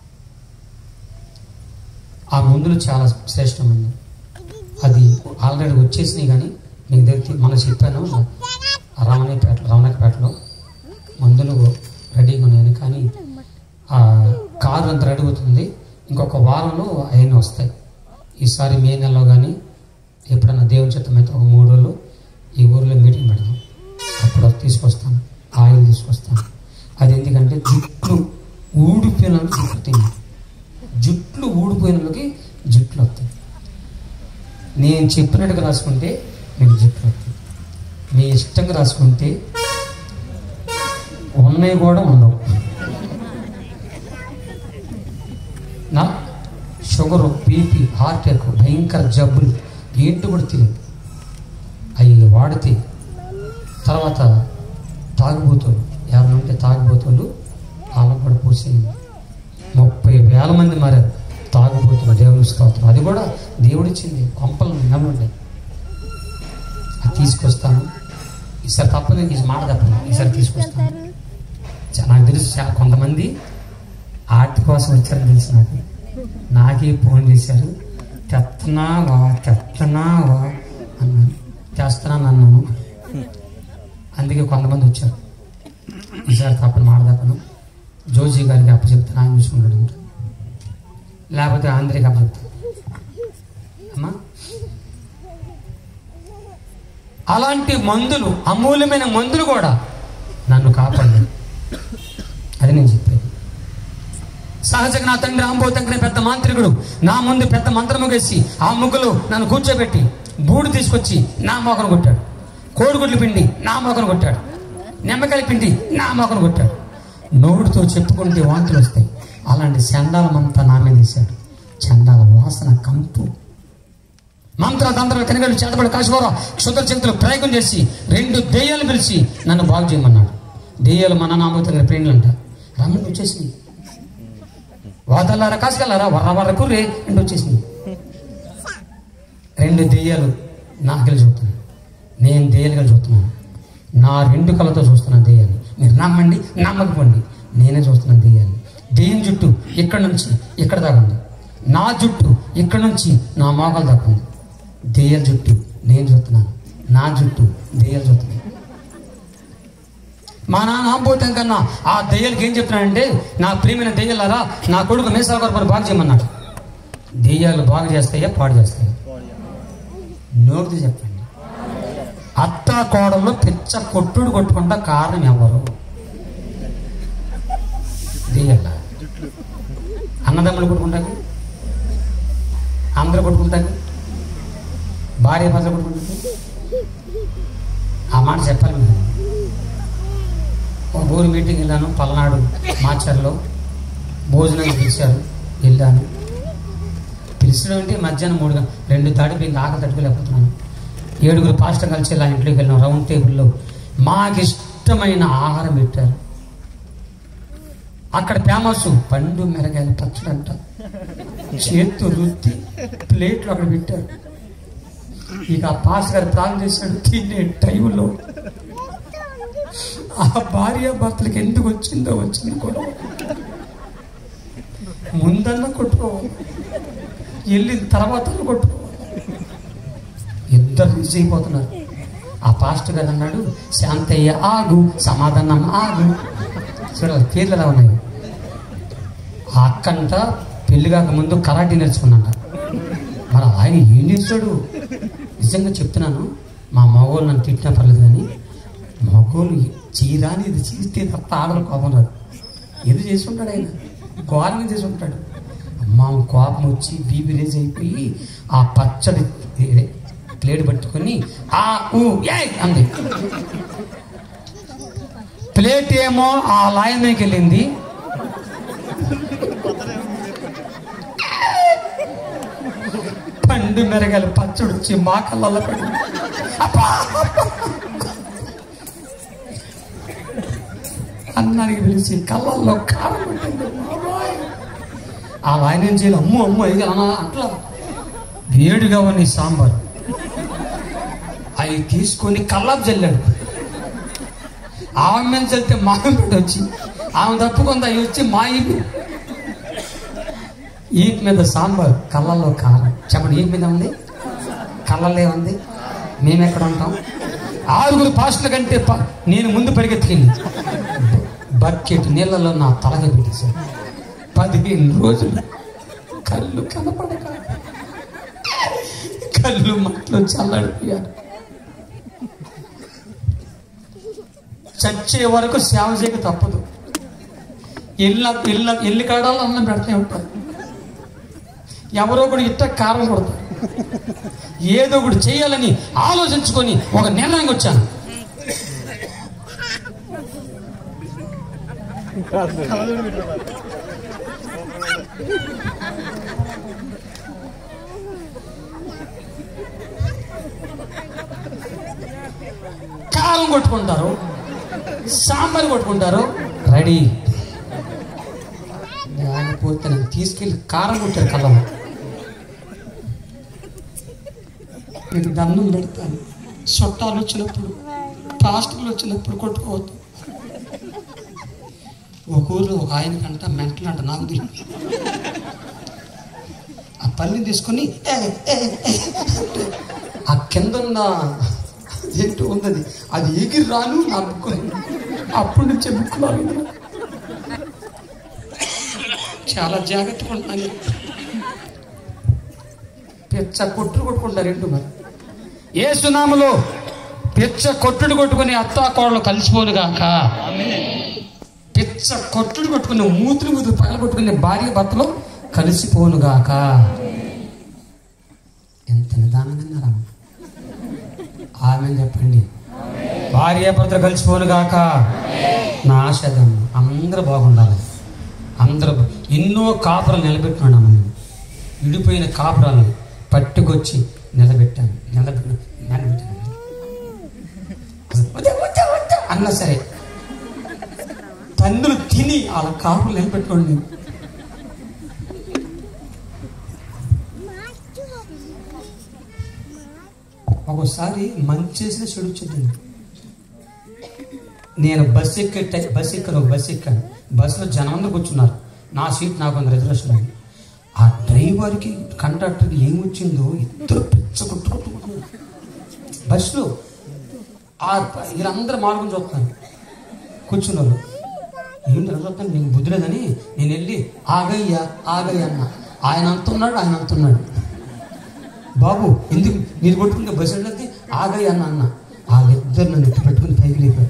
ఆ మందులు చాలా శ్రేష్టమైనది అది ఆల్రెడీ వచ్చేసినాయి కానీ మీకు దగ్గర మనం చెప్పాను రమణీపేట రమణకపేటలో మందులు రెడీగా ఉన్నాయని కానీ ఆ కారు అంత రెడీ అవుతుంది ఇంకొక వారంలో అవన్నీ వస్తాయి ఈసారి మే నెలలో కానీ ఎప్పుడైనా దేవుని చిత్తమైతే ఒక మూడు రోజులు ఈ ఊరిలో మీటింగ్ పెడదాం అప్పుడు అది తీసుకొస్తాను ఆయిల్ తీసుకొస్తాను అది ఎందుకంటే జుట్లు ఊడిపోయిన జుట్టు తిని జుట్లు ఊడిపోయిన వాళ్ళకి జుట్లు వస్తాయి నేను చెప్పినట్టుగా రాసుకుంటే మీకు జుట్లు వస్తాయి మీ ఇష్టంగా రాసుకుంటే ఉన్నాయి కూడా ఉండవు నా షుగరు బీపీ హార్ట్ అటాక్ భయంకర జబ్బులు ఏంటి కూడా తెలియదు అవి వాడితే తర్వాత తాగుబోతులు ఎవరైనా ఉంటే తాగుబోతులు వాళ్ళకు కూడా పూసింది ముప్పై వేల మంది మారారు తాగుబోతులు దేవుని స్తోత్రం అది కూడా దేవుడిచ్చింది కొంపలు నిలబడి అది తీసుకొస్తాను ఈసారి తప్పదు ఈ మాట తప్పదు ఈసారి తీసుకొస్తాను చా- నాకు తెలుసు చాలా కొంతమంది ఆర్ట్ కోసం వచ్చారని తెలుసు నాకు నాకే ఫోన్ చేశారు తెత్తనావా తెత్తనావా అన్నాను చేస్తున్నాను అన్నాను అందుకే కొంతమంది వచ్చారు ఈసారి తప్పని మాట తప్పను జోజీ గారికి అప్పచెప్తాను ఆయన చూసుకుంటాడు అంట. లేకపోతే ఆంధ్రికి అప్పచెప్తాను అమ్మా అలాంటి మందులు అమూల్యమైన మందులు కూడా నన్ను కాపాడలేదు అది నేను చెప్పేది సహజంగా నా తండ్రి ఆంబోతంకనే పెద్ద మాంత్రికుడు నా ముందు పెద్ద మంత్రము వేసి ఆ ముగ్గులు నన్ను కూర్చోబెట్టి బూడు తీసుకొచ్చి నా మోకను కొట్టాడు కోడిగుడ్లు పిండి నా మోకను కొట్టాడు నిమ్మకాయ పిండి నా మోకను కొట్టాడు నోటితో చెప్పుకుంటే వాంతులు వస్తాయి అలాంటి చండాలమంతా నా మీద వేశాడు చండాల వాసన కంపు మంత్ర తంత్ర కనుగలు చేతబడి కాశీవరం క్షుద్ర చింతలు ప్రయోగం చేసి రెండు దెయ్యాలు పిలిచి నన్ను బాగు చేయమన్నాడు దెయ్యాలు మన నామోతంగా ప్రేణులు అంట రమ్మని వచ్చేసింది వాతల్లారా కాసుకెళ్ళారా వర్ర వర్రకు రే రెండు వచ్చేసింది రెండు దెయ్యాలు నాకెళ్ళి చూస్తున్నాను నేను దెయ్యాలుగా చూస్తున్నాను నా రెండు కళ్ళతో చూస్తున్నాను దెయ్యాన్ని మీరు నమ్మండి నమ్మకపోండి నేనే చూస్తున్నాను దెయ్యాన్ని దెయ్యం జుట్టు ఇక్కడ నుంచి ఇక్కడ దాకా ఉంది నా జుట్టు ఇక్కడ నుంచి నా మోకాలు దాకా ఉంది దెయ్యాల జుట్టు నేను చూస్తున్నాను నా జుట్టు దెయ్యాలు చూస్తున్నాను మా నాన్న ఆంబోతం కన్నా ఆ దెయ్యాలకి ఏం చెప్తున్నాడంటే నా ప్రియమైన దెయ్యాలారా నా కొడుకు మీసాల కొరకు బాగు చేయమన్నాడు దెయ్యాలు బాగు చేస్తాయా పాడు చేస్తాయా నోటితో చెప్పండి అత్త కోడల్లో పిచ్చ కొట్టుడు కొట్టుకుంటా కారణం ఎవరు దెయ్యాల అన్నదమ్ములు కొట్టుకుంటారు అందరూ కొట్టుకుంటారు భార్య భర్త కొట్టుకుంటారు ఆ మాట చెప్పాలి మీరు ఒక ఊరు మీటింగ్ వెళ్ళాను పల్నాడు మాచర్లో భోజనం పిలిచారు వెళ్ళాను పిలిచడం అంటే మధ్యాహ్నం మూడు గం- రెండు దాటిపోయి ఇంకా ఆకలి తట్టుకోలేకపోతున్నాను ఏడుగురు పాస్టర్ కలిసి ఇలా ఇంట్లోకి వెళ్ళాం రౌండ్ టేబుల్లో మాకు ఇష్టమైన ఆహారం పెట్టారు అక్కడ ఫేమస్ పండు మిరగాయల పచ్చడి అంట చేత్తు రుద్ది ప్లేట్లు అక్కడ పెట్టారు ఇక ఆ పాస్ గారు ప్రాణం చేశాడు తినే టైంలో ఆ భార్య భర్తలకు ఎందుకు వచ్చిందో వచ్చింది కూడా ముందన్న కొట్టుకోవాలి వెళ్ళిన తర్వాత కొట్టుకోవాలి ఇద్దరు రిలీజ్ అయిపోతున్నారు ఆ పాస్టర్ గారు అన్నాడు శాంతయ్య ఆగు సమాధానం ఆగు చూడాలి పేర్లు ఎలా ఉన్నాయి ఆ అక్కంట పెళ్లి కాక ముందు కరాటీ నేర్చుకున్నాడ మరి ఆయన ఏం నేర్చాడు నిజంగా చెప్తున్నాను మా మగోళ్ళు నన్ను తిట్టినా పర్లేదు కానీ మగోళ్ళు చీరాని ఇది చీస్తే తప్ప ఆడలు కోపం రాదు ఏదో చేసి ఉంటాడు ఆయన ఘోరంగా చేసి ఉంటాడు అమ్మ కోపం వచ్చి బీబీ రేజ్ అయిపోయి ఆ పచ్చడి ఇదే ప్లేట్ పట్టుకొని ఆ ఊ ఏ అంది ప్లేట్ ఏమో ఆ లాయన్ మీదకి వెళ్ళింది పండు మెరగలు పచ్చడి వచ్చి మా కళ్ళల్లో పడి అబ్బా! అన్నానికి పిలిచి కళ్ళల్లో కారం ఉంటుంది బాబోయ్. ఆ ఆయన ఏం చేయాలి అమ్ము అమ్ము ఇది అనా అట్లా వేడిగా ఉన్న ఈ సాంబార్ అవి తీసుకొని కల్లాపు చల్లాడు ఆమె మీద చల్లితే మా పెట్టి వచ్చి ఆమె తప్పుకుంది అవి వచ్చి మా ఇల్లు ఈట్ మీద సాంబార్ కళ్ళల్లో కారం చెప్పండి ఈట్ మీద ఉంది కళ్ళల్లో ఏముంది మేము ఎక్కడ ఉంటాం ఆరుగురు పాస్టుల కంటే ప- నేను ముందు పరిగెత్తింది బకెట్ నీళ్ళలో నా తలగా పెట్టేశాను పదిహేను రోజులు కళ్ళు కనపడక కళ్ళు మట్లో చల్లడిపోయారు చచ్చే వరకు సేవ చేయక తప్పదు ఇళ్ళ ఇళ్ళ ఇల్లు కాడాలో అన్నం పెడుతూనే ఉంటారు ఎవరో ఒకడు ఇట్ట కారం కొడతారు ఏదో ఒకటి చేయాలని ఆలోచించుకొని ఒక నిర్ణయం వచ్చాను కారం కొట్టుకుంటారు సాంబార్ కొట్టుకుంటారు రెడీ లేకపోతే నేను తీసుకెళ్ళి కారం కొట్టారు కళ్ళం మీకు దండం పెడతాను చుట్టాలు వచ్చినప్పుడు పాస్టర్లు వచ్చినప్పుడు కొట్టుకోవద్దు ఒక ఊర్లో ఒక ఆయనకంట మెంటలు అంట నాకు తెలియదు ఆ పల్లిని తీసుకొని "ఏ, ఏ, ఏ" అంటే ఆ కింద ఉన్న ఏంటో ఉన్నది అది ఎగిరి రాను నా బుక్కు అప్పటి నుంచే బుక్కు రాలేదు నాకు. చాలా జాగ్రత్తగా ఉంటాను పిచ్చ కొట్టుడు కొట్టుకుంటారు ఏంటో మరి ఏ సునాములో పిచ్చ కొట్టుడు కొట్టుకుని అత్తా కోడలు కలిసిపోను గాక పిచ్చ కొట్టుడు కొట్టుకుని మూతులు మూతులు పగల కొట్టుకునే భార్య భర్తలు కలిసిపోను గాక ఎంత నిదానంగా ఉన్నారమ్మ ఆమె చెప్పండి భార్య భర్తలు కలిసిపోను గాక నా ఆశదం అందరూ బాగుండాలి అందరూ బా- ఎన్నో కాపురాలు నిలబెట్టున్నాను అమ్మ నేను విడిపోయిన కాపురాలను పట్టుకొచ్చి నిలబెట్టాను నిలబెట్టిన నిలబెట్టాను వద్దు, వద్దు, వద్దు అన్నా సరే తండ్రులు తిని వాళ్ళ కాపులు నిలబెట్టుకోండి నేను ఒక్కోసారి మంచి చేసిన చెడు చెడ్డింది నేను బస్ ఎక్కే టై- బస్ ఎక్కాను ఒక బస్ ఎక్కాను బస్సులో జనం అందరూ కూర్చున్నారు నా సీట్ నాకు కొంత రిజర్వేషన్ ఉంది ఆ డ్రైవర్కి కండక్టర్కి ఏం వచ్చిందో ఇద్దరు పిచ్చ కొట్టు కొట్టుకుంటున్నారు బస్సులో ఆ వీళ్ళందరూ మార్గం చూస్తున్నారు కూర్చున్న వాళ్ళు ఏంటి ఇలా చూస్తాను నీకు బుద్ధి లేదని నేను వెళ్ళి ఆగయ్యా ఆగయ్య అన్న ఆయన అంటున్నాడు ఆయన అంటున్నాడు బాబు ఎందుకు మీరు కొట్టుకుంటే బస్సు వెళ్ళొద్ది ఆగయ్య అన్న అన్న వాళ్ళిద్దరు నన్ను ఎత్తి పెట్టుకుని పైకి లేపారు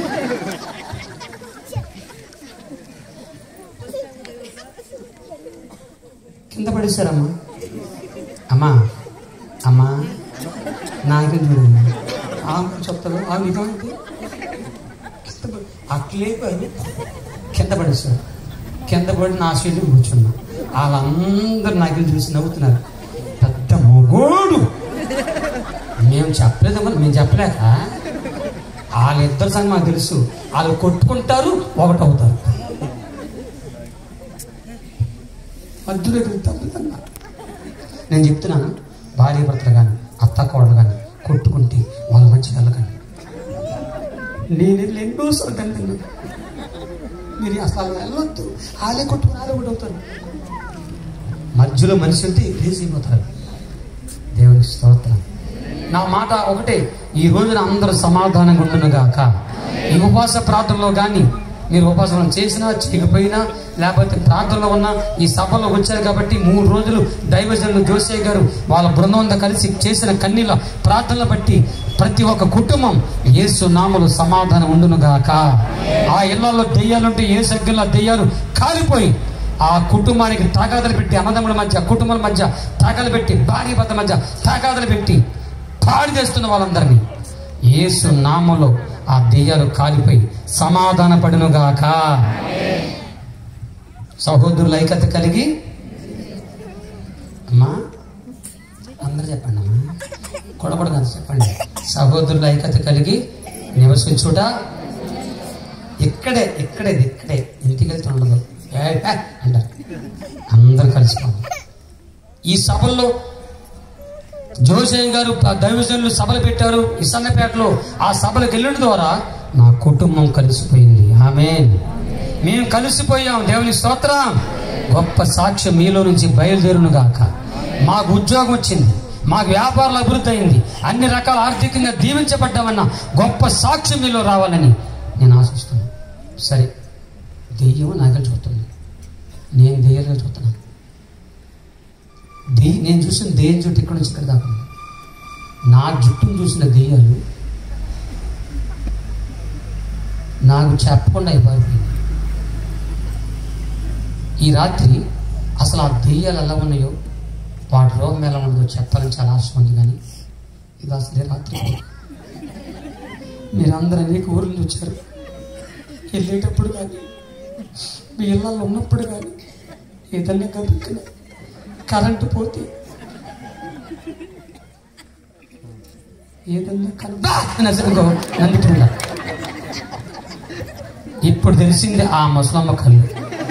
కింద పడేశారమ్మా అమ్మా అమ్మా నాయకుని చూడండి ఆమె చెప్తాను ఆమె ఇదేంటి కింద పడి- అట్లే పడి కింద పడేసారు కింద పడి నా సీట్లు కూర్చున్నా వాళ్ళందరూ నాకు చూసి నవ్వుతున్నారు పెద్ద మొగోడు మేము చెప్పలేదు మరి మేము చెప్పలేక వాళ్ళిద్దరు సంగతి మాకు తెలుసు వాళ్ళు కొట్టుకుంటారు ఒకటవుతారు మధ్యలో తప్పుతున్నా నేను చెప్తున్నాను భార్య భర్తలు కానీ అత్త కోడలు కానీ కొట్టుకుంటే వాళ్ళ మంచి వెళ్ళకండి నేను వెళ్ళి ఎన్నో సార్లు తిన్నాను మీరు అసలు వెళ్ళొద్దు వాళ్ళే కొట్టుకుని వాళ్ళే కూడా అవుతారు మధ్యలో మనిషి వెళ్తే లేచిపోతారు దేవునికి స్తోత్రం నా మాట ఒకటే ఈ రోజున అందరూ సమాధానంగా ఉండును గాక ఈ ఉపవాస ప్రార్థనలో కానీ మీరు ఉపవాసం చేసినా చేయకపోయినా లేకపోతే ప్రార్థనలో ఉన్న ఈ సభలో వచ్చారు కాబట్టి మూడు రోజులు దైవజనులు జోసయ్య గారు వాళ్ళ బృందంతో కలిసి చేసిన కన్నీళ్ళ ప్రార్థనలు బట్టి ప్రతి ఒక్క కుటుంబం యేసు నామలు సమాధానం ఉండును గాక ఆ ఇళ్లలో దెయ్యాలుంటే ఏ సగ్గుల్లో దెయ్యాలు కాలిపోయి ఆ కుటుంబానికి తాగాదలు పెట్టి అన్నదమ్ముల మధ్య కుటుంబాల మధ్య తాగాలు పెట్టి భార్య భర్త మధ్య తాగాదలు పెట్టి పాడు చేస్తున్న వాళ్ళందరినీ యేసు నామలో ఆ దెయ్యాలు కాలిపోయి సమాధాన పడునుగాక సహోదరుల ఐక్యత కలిగి అమ్మా అందరూ చెప్పండి అమ్మా కొడబడు కాదు చెప్పండి సహోదరుల ఐక్యత కలిగి నివసించుట ఇక్కడే ఇక్కడే ఇది ఇక్కడే ఇంటికి వెళ్తూ ఉండదు ఏ, ఏ అంటారు అందరు కలిసిపోవాలి ఈ సభల్లో జోసేం గారు ప- దైవజనులు సభలు పెట్టారు ఈ సన్నపేటలో ఆ సభలకు వెళ్ళడం ద్వారా నా కుటుంబం కలిసిపోయింది ఆమె మేము కలిసిపోయాం దేవుని స్తోత్రం గొప్ప సాక్ష్యం మీలో నుంచి బయలుదేరును గాక మాకు ఉద్యోగం వచ్చింది మాకు వ్యాపారాలు అభివృద్ధి అయింది అన్ని రకాల ఆర్థికంగా దీవించబడ్డామన్న గొప్ప సాక్ష్యం మీలో రావాలని నేను ఆశిస్తున్నాను సరే దెయ్యం నాకని చూస్తుంది నేను దెయ్యాలుగా చూస్తున్నాను దెయ్య నేను చూసిన దెయ్యం జుట్టు ఇక్కడ నుంచి ఇక్కడ దాకా ఉంది. నా జుట్టును చూసిన దెయ్యాలు నాకు చెప్పకుండా అయిపోయింది ఈ రాత్రి అసలు ఆ దెయ్యాలు ఎలా ఉన్నాయో వాటి రోగం ఎలా ఉన్నదో చెప్పాలని చాలా ఆశ ఉంది కానీ ఇది అసలు ఈ రాత్రి మీరందరూ అనేక ఊర్ల నుంచి వచ్చారు వెళ్ళేటప్పుడు కానీ మీ ఇళ్ళల్లో ఉన్నప్పుడు కానీ ఏదన్నా గబుక్కున కరెంటు పోతే ఏదన్నా కనుకో నందుతుండ ఇప్పుడు తెలిసింది ఆ ముసలమ్మ కళ్ళు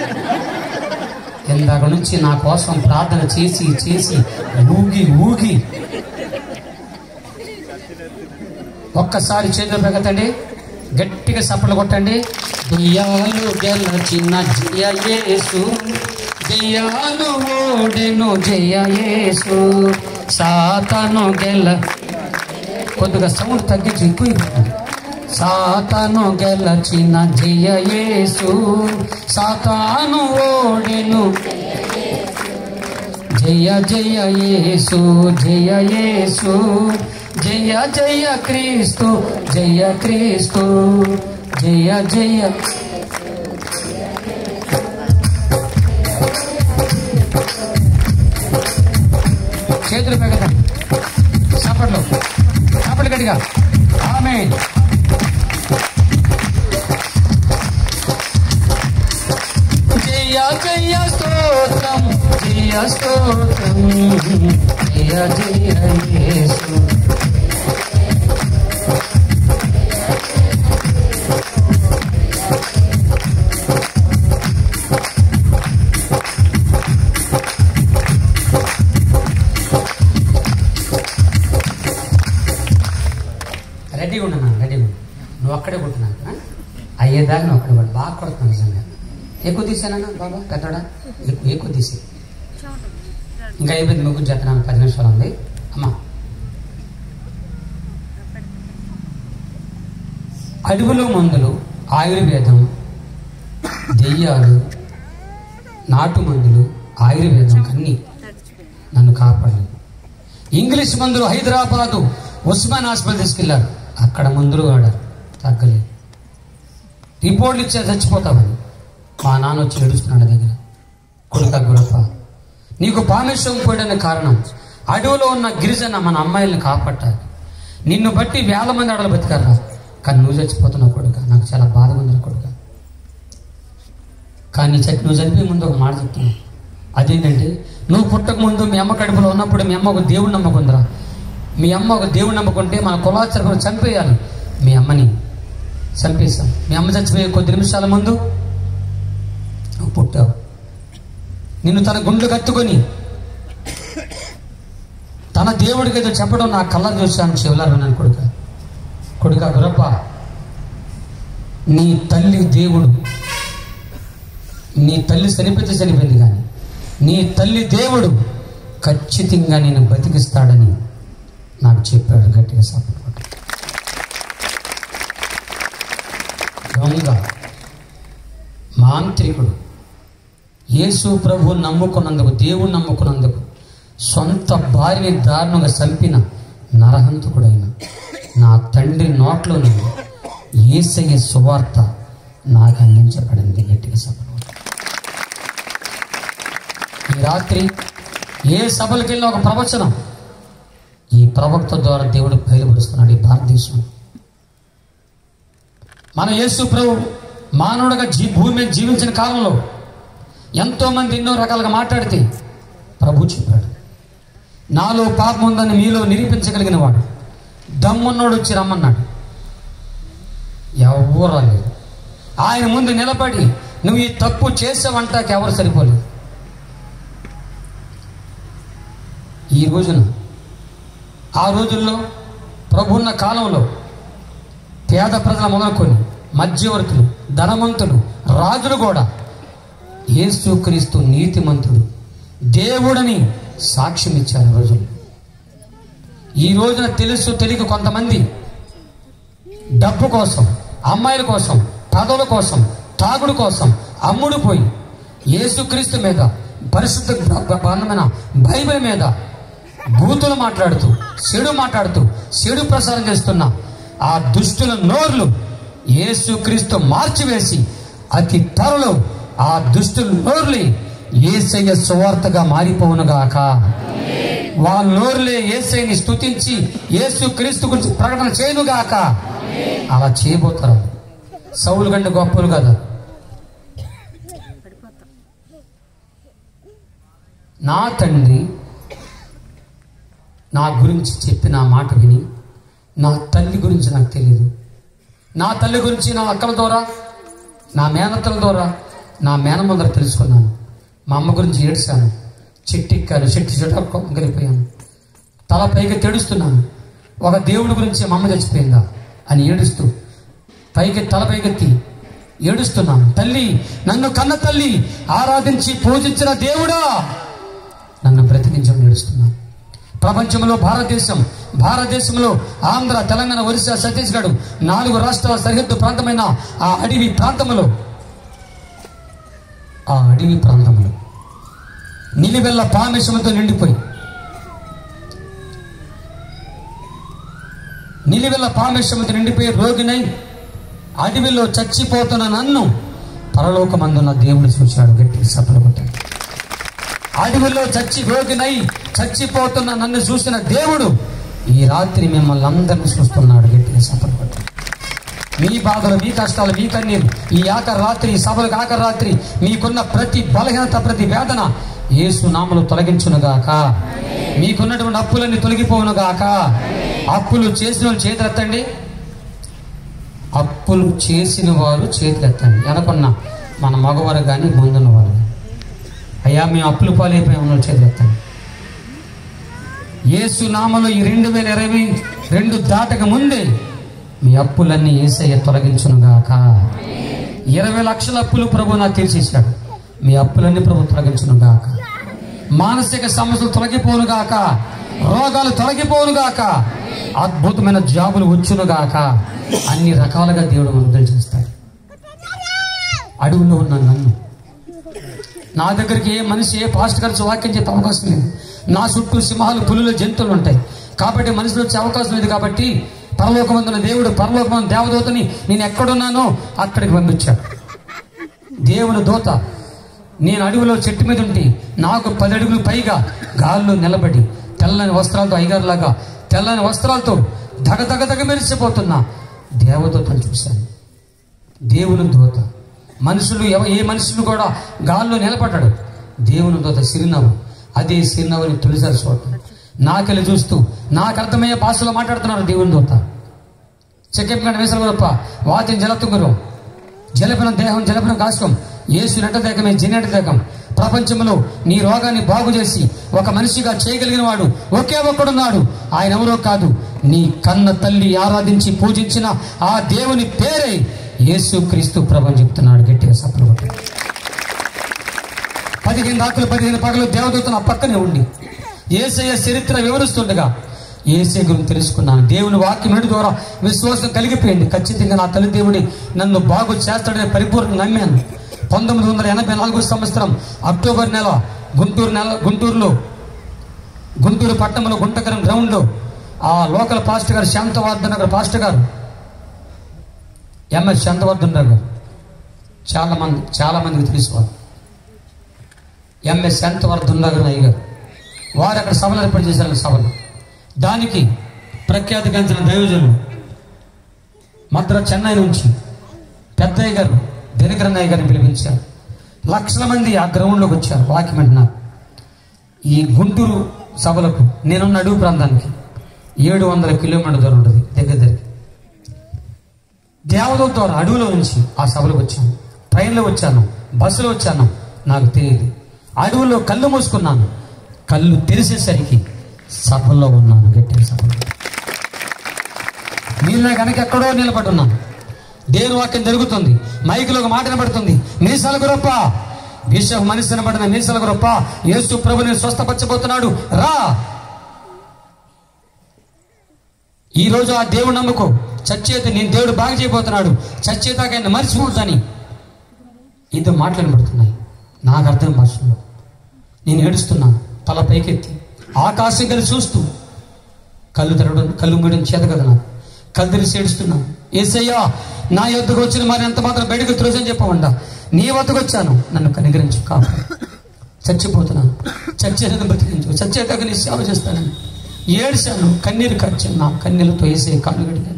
ఇందాక నుంచి నా కోసం ప్రార్థన చేసి చేసి ఊగి ఊగి ఒక్కసారి చేతులు పెగతండి గట్టిగా సప్పలు కొట్టండి దెయ్యాలు గెలచిన జయయేసు దెయ్యాలు ఓడెను జయయేసు సాతను గెల కొద్దిగా సౌండ్ తగ్గించి ఎక్కువ పెట్టండి. సాతాను గెలచిన జయయేసు సాతాను ఓడెను జయ జయ యేసు జయ యేసు జయ జయ క్రీస్తు జయ క్రీస్తు జయ జయ చేతులు పెగదండి చప్పట్లు చప్పట్లు గట్టిగా ఆమె జయ జయ స్తోత్రం జయ స్తోత్రం జయ జయ యేసు రెడీగా ఉన్నా రెడీగా ఉన్నా నువ్వు అక్కడే కొట్టున్నా అయ్యేదాకా నువ్వు అక్కడే కొట్టు బాగా కొడుతున్నావు నిజంగా ఎక్కువ తీసానన్నా బాబా పెద్దడా ఎక్కువ ఎక్కువ తీసి ఇంకా అయిపోయింది ముగ్గురు చెప్తున్నాను పది నిమిషాలు ఉంది అమ్మా అడవులు మందులు ఆయుర్వేదం దెయ్యాలు నాటు మందులు ఆయుర్వేదం అన్నీ నన్ను కాపాడలేదు ఇంగ్లీష్ మందులు హైదరాబాదు ఉస్మాన్ హాస్పిటల్ తీసుకెళ్లారు అక్కడ మందులు వాడారు తగ్గలేదు రిపోర్ట్లు ఇచ్చే చచ్చిపోతామని మా నాన్న వచ్చి ఏడుస్తున్నాడు దగ్గర కొడుక గురప్ప నీకు పామిషం పోయడానికి కారణం అడవిలో ఉన్న గిరిజన మన అమ్మాయిల్ని కాపాడాలి నిన్ను బట్టి వేల మంది ఆడలు బతికారా కానీ నువ్వు చచ్చిపోతున్నావు కొడుక నాకు చాలా బాధగా ఉంది కొడుక కానీ చచ్చి నువ్వు చనిపోయే ముందు ఒక మాట చెప్తున్నావు అదేంటంటే నువ్వు పుట్టక ముందు మీ అమ్మ కడుపులో ఉన్నప్పుడు మీ అమ్మ ఒక దేవుడు నమ్మకుందిరా మీ అమ్మ ఒక దేవుడు నమ్మకుంటే మన కులాచారం చంపేయాలి మీ అమ్మని చంపేశాం మీ అమ్మ చచ్చిపోయే కొద్ది నిమిషాల ముందు నువ్వు పుట్టావు నిన్ను తన గుండెలు కత్తుకొని తన దేవుడికి ఏదో చెప్పడం నా కళ్ళ చూశాను చెవులారు నన్ను కొడుక కొడుక గురప్ప నీ తల్లి దేవుడు నీ తల్లి చనిపోతే చనిపోయింది కానీ నీ తల్లి దేవుడు ఖచ్చితంగా నేను బతికిస్తాడని నాకు చెప్పాడు గట్టిగా సపోర్ట్ దొంగ మాంత్రికుడు యేసు ప్రభు నమ్ముకున్నందుకు దేవుడు నమ్ముకున్నందుకు సొంత భార్యని దారుణంగా చంపిన నరహంతకుడైన నా తండ్రి నోట్లో నుండి ఏసయ్య సువార్త నాకు అందించబడింది గట్టిగా సభలో ఈ రాత్రి ఏ సభలకు వెళ్ళిన ఒక ప్రవచనం ఈ ప్రవక్త ద్వారా దేవుడు బయలుపరుస్తున్నాడు ఈ భారతదేశం మన యేసు ప్రభు మానవుడిగా జీ భూమి మీద జీవించిన కాలంలో ఎంతో మంది ఎన్నో రకాలుగా మాట్లాడితే ప్రభు చెప్పాడు నాలో పాపం ఉందని మీలో నిరూపించగలిగిన వాడు దమ్మున్నోడు వచ్చి రమ్మన్నాడు ఎవరు లేదు ఆయన ముందు నిలబడి నువ్వు ఈ తప్పు చేసావంటాకి ఎవరు సరిపోలేదు ఈ రోజున ఆ రోజుల్లో ప్రభున్న కాలంలో పేద ప్రజల మొదలుకొని మధ్యవర్తులు ధనవంతులు రాజులు కూడా యేసుక్రీస్తు నీతిమంతుడు దేవుడని సాక్ష్యం ఇచ్చారు ఈ రోజుల్లో ఈ రోజున తెలుసు తెలియక కొంతమంది డబ్బు కోసం అమ్మాయిల కోసం పదవుల కోసం తాగుడు కోసం అమ్ముడు పోయి యేసుక్రీస్తు మీద పరిశుద్ధ గ్ర- గ్రంథమైన బైబిల్ మీద బూతులు మాట్లాడుతూ చెడు మాట్లాడుతూ చెడు ప్రసారం చేస్తున్న ఆ దుష్టుల నోర్లు యేసుక్రీస్తు మార్చివేసి అతి త్వరలో ఆ దుష్టుల నోర్లు ఏసయ్య సువార్తగా మారిపోవునుగాక వాళ్ళ నోరులే ఏసైని స్తుతించి యేసు క్రీస్తు గురించి ప్రకటన చేయనుగాక అలా చేయబోతారు సౌలు కంటే గొప్పలు కదా నా తండ్రి నా గురించి చెప్పిన ఆ మాట విని నా తల్లి గురించి నాకు తెలియదు నా తల్లి గురించి నా అక్కల ద్వారా నా మేనత్తల ద్వారా నా మేనమందర తెలుసుకున్నాను మా అమ్మ గురించి ఏడ్చాను చెట్టు ఎక్కాను చెట్టు చెట్టు కలిగిపోయాను తల పైకి తెడుస్తున్నాను ఒక దేవుడి గురించి మా అమ్మ చచ్చిపోయిందా అని ఏడుస్తూ పైకి తల పైకెత్తి ఏడుస్తున్నాను తల్లి నన్ను కన్న తల్లి ఆరాధించి పూజించిన దేవుడా నన్ను బ్రతికించమని ఏడుస్తున్నాను ప్రపంచంలో భారతదేశం భారతదేశంలో ఆంధ్ర తెలంగాణ ఒరిస్సా ఛత్తీస్గఢ్ నాలుగు రాష్ట్రాల సరిహద్దు ప్రాంతమైన ఆ అడవి ప్రాంతంలో ఆ అడవి ప్రాంతంలో నిలివెల్ల పామిషంతో నిండిపోయి నిలివెల్ల పామిషంతో నిండిపోయి రోగినై అడవిలో చచ్చిపోతున్న నన్ను పరలోకమందున్న దేవుడు చూశాడు గట్టి సఫల కొట్టాడు అడవిలో చచ్చి రోగినై చచ్చిపోతున్న నన్ను చూసిన దేవుడు ఈ రాత్రి మిమ్మల్ని అందరిని చూస్తున్నాడు గట్టిగా సఫల కొట్టాడు మీ బాధలు మీ కష్టాలు మీ కన్నీరు ఈ ఆఖరి రాత్రి ఈ సభలకు ఆఖరి రాత్రి మీకున్న ప్రతి బలహీనత ప్రతి వేదన యేసు నామలు తొలగించునుగాక మీకున్నటువంటి అప్పులన్నీ తొలగిపోవునుగాక అప్పులు చేసిన వాళ్ళు చేతులెత్తండి అప్పులు చేసిన వారు చేతులెత్తండి వెనకున్న మన మగవారు కానీ ముందున్న వారు కానీ అయ్యా మేము అప్పులు పాలైపోయాం ఉన్న చేతులెత్తండి యేసు నామలో ఈ రెండు వేల ఇరవై రెండు దాటక ముందే మీ అప్పులన్నీ ఏసయ్య తొలగించునుగాక ఇరవై లక్షల అప్పులు ప్రభు నాకు తీర్చేశాడు మీ అప్పులన్నీ ప్రభు తొలగించునుగాక మానసిక సమస్యలు తొలగిపోనుగాక రోగాలు తొలగిపోనుగాక అద్భుతమైన జాబులు వచ్చునుగాక అన్ని రకాలుగా దేవుడు విడుదల చేస్తాడు అడవుల్లో ఉన్న నన్ను నా దగ్గరికి ఏ మనిషి ఏ పాస్ట్ కలిసి వాక్యం చెప్పే అవకాశం లేదు నా చుట్టూ సింహాలు పులులు జంతువులు ఉంటాయి కాబట్టి మనిషిలో వచ్చే అవకాశం లేదు కాబట్టి పరలోకమందున దేవుడు పరలోకమందు దేవదూతని నేను ఎక్కడున్నానో అక్కడికి పంపించాడు దేవుని దూత నేను అడవిలో చెట్టు మీద ఉంటే నాకు పది అడుగులు పైగా గాల్లో నిలబడి తెల్లని వస్త్రాలతో అయ్యగారులాగా తెల్లని వస్త్రాలతో దగ దగ దగ మెరిసిపోతున్న దేవదూతను చూశాను దేవుని దూత మనుషులు ఎవ ఏ మనుషులు కూడా గాల్లో నిలబడ్డాడు దేవుని దూత సిరినవ్వు అదే సిరినవ్వుని తొలిసారి చూడటం నాకెళ్ళి చూస్తూ నాకు అర్థమయ్యే భాషలో మాట్లాడుతున్నారు దేవుని దూత చెక్కెప్పకండి వేసల గొప్ప వాతిని జలతుంగురు జలపిన దేహం జలపిన కాశకం ఏసు నెట్ట దేకమే జనట దేకం ప్రపంచంలో నీ రోగాన్ని బాగు చేసి ఒక మనిషిగా చేయగలిగిన వాడు ఒకే ఒక్కడున్నాడు ఆయన ఎవరో కాదు నీ కన్న తల్లి ఆరాధించి పూజించిన ఆ దేవుని పేరే యేసు క్రీస్తు ప్రభు చెప్తున్నాడు గట్టిగా సప్పలు కొట్టాడు. పదిహేను రాత్రులు పదిహేను పగలు దేవదూత నా పక్కనే ఉండి ఏసయ్య చరిత్ర వివరిస్తుండగా ఏసే గురించి తెలుసుకున్నాను దేవుని వాక్యం వినడం ద్వారా విశ్వాసం కలిగిపోయింది ఖచ్చితంగా నా తల్లి దేవుడి నన్ను బాగు చేస్తాడని పరిపూర్ణ నమ్మాను పంతొమ్మిది వందల ఎనభై నాలుగు సంవత్సరం అక్టోబర్ నెల గుంటూరు నెల గుంటూరులో గుంటూరు పట్టణంలో గుంటకరం గ్రౌండ్లో ఆ లోకల్ పాస్టర్ గారు శాంతవర్ధన్ గారు పాస్టర్ గారు ఎంఎస్ శాంతవర్ధన్ గారు చాలా మంది చాలా మందికి తెలుసు వారు ఎంఎస్ శాంతవర్ధన్ గారు అయ్య గారు వారు అక్కడ సభలు ఏర్పాటు చేశారు సభలు దానికి ప్రఖ్యాతి గంచిన దైవజనులు మద్ర చెన్నై నుంచి పెద్దయ్య గారు దినకరన్నయ్య గారిని పిలిపించారు లక్షల మంది ఆ గ్రౌండ్లోకి వచ్చారు వాక్యం అంటున్నారు ఈ గుంటూరు సభలకు నేనున్న అడవి ప్రాంతానికి ఏడు వందల కిలోమీటర్ దూరం ఉంటుంది దగ్గర దగ్గర దేవదూత ద్వారా అడవిలో నుంచి ఆ సభలకు వచ్చాను ట్రైన్లో వచ్చాను బస్సులో వచ్చాను నాకు తెలియదు అడవిలో కళ్ళు మూసుకున్నాను కళ్ళు తెరిసేసరికి సభలో ఉన్నాను గట్టిగా సభలో నీళ్ళ కనుక ఎక్కడో నిలబడి ఉన్నాను దేవుని వాక్యం జరుగుతుంది మైకులో ఒక మాట వినబడుతుంది మీసాల గురప్ప బిషప్ మనిషి వినబడిన మీసాల గురప్ప యేసు ప్రభుని స్వస్థపరచబోతున్నాడు రా ఈ రోజు ఆ దేవుడు నమ్ముకో చచ్చేత నేను దేవుడు బాగా చేయబోతున్నాడు చచ్చేదాకా ఆయన మర్చిపోతాని ఇద్దరు మాటలు వినబడుతున్నాయి నాకు అర్థం భాషలో నేను ఏడుస్తున్నాను తల పైకెత్తి ఆకాశం కలిసి చూస్తూ కళ్ళు తెరవడం కళ్ళు మూయడం చేత కదా నాకు కళ్ళు తెరిచి ఏడుస్తున్నాను ఏసయ్యా నా యొద్దకు వచ్చిన మరి ఎంత మాత్రం బయటకు త్రోజని చెప్పమంట నీ వద్దకు వచ్చాను నన్ను కనిగరించు కాపు చచ్చిపోతున్నాను చచ్చేదని బ్రతికించు చచ్చేదాకా నీ సేవ చేస్తానని ఏడ్చాను కన్నీరు కార్చాను నా కన్నీళ్ళతో వేసే కాళ్ళు గడిగాను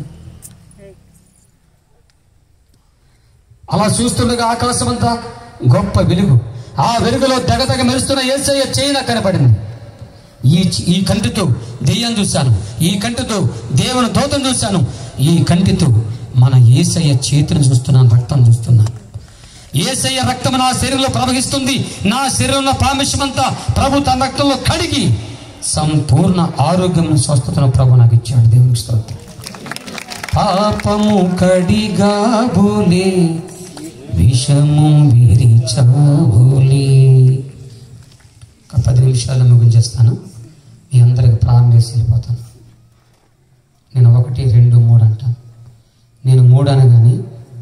అలా చూస్తుండగా ఆకాశం అంతా గొప్ప వెలుగు ఆ వెలుగులో దగదగ మెరుస్తున్న ఏసయ్య చేయి నాకు కనపడింది ఈ ఈ కంటితో దెయ్యం చూశాను ఈ కంటితో దేవుని దోతం చూశాను ఈ కంటితో మన ఏసయ్య చేతిని చూస్తున్నాను రక్తం చూస్తున్నాను ఏసయ్య రక్తం నా శరీరంలో ప్రవహిస్తుంది నా శరీరంలో పామిషమంతా ప్రభు తన రక్తంలో కడిగి సంపూర్ణ ఆరోగ్యం స్వస్థతను ప్రభు నాకు ఇచ్చాడు దేవునికి స్తోత్రం పాపము కడిగా బోలే విషము విరిచాబోలే ఒక పది నిమిషాలు ముగించేస్తాను మీ అందరికి ప్రారంభం చేసి వెళ్ళిపోతాను నేను ఒకటి రెండు మూడు అంటాను నేను మూడు అనగానే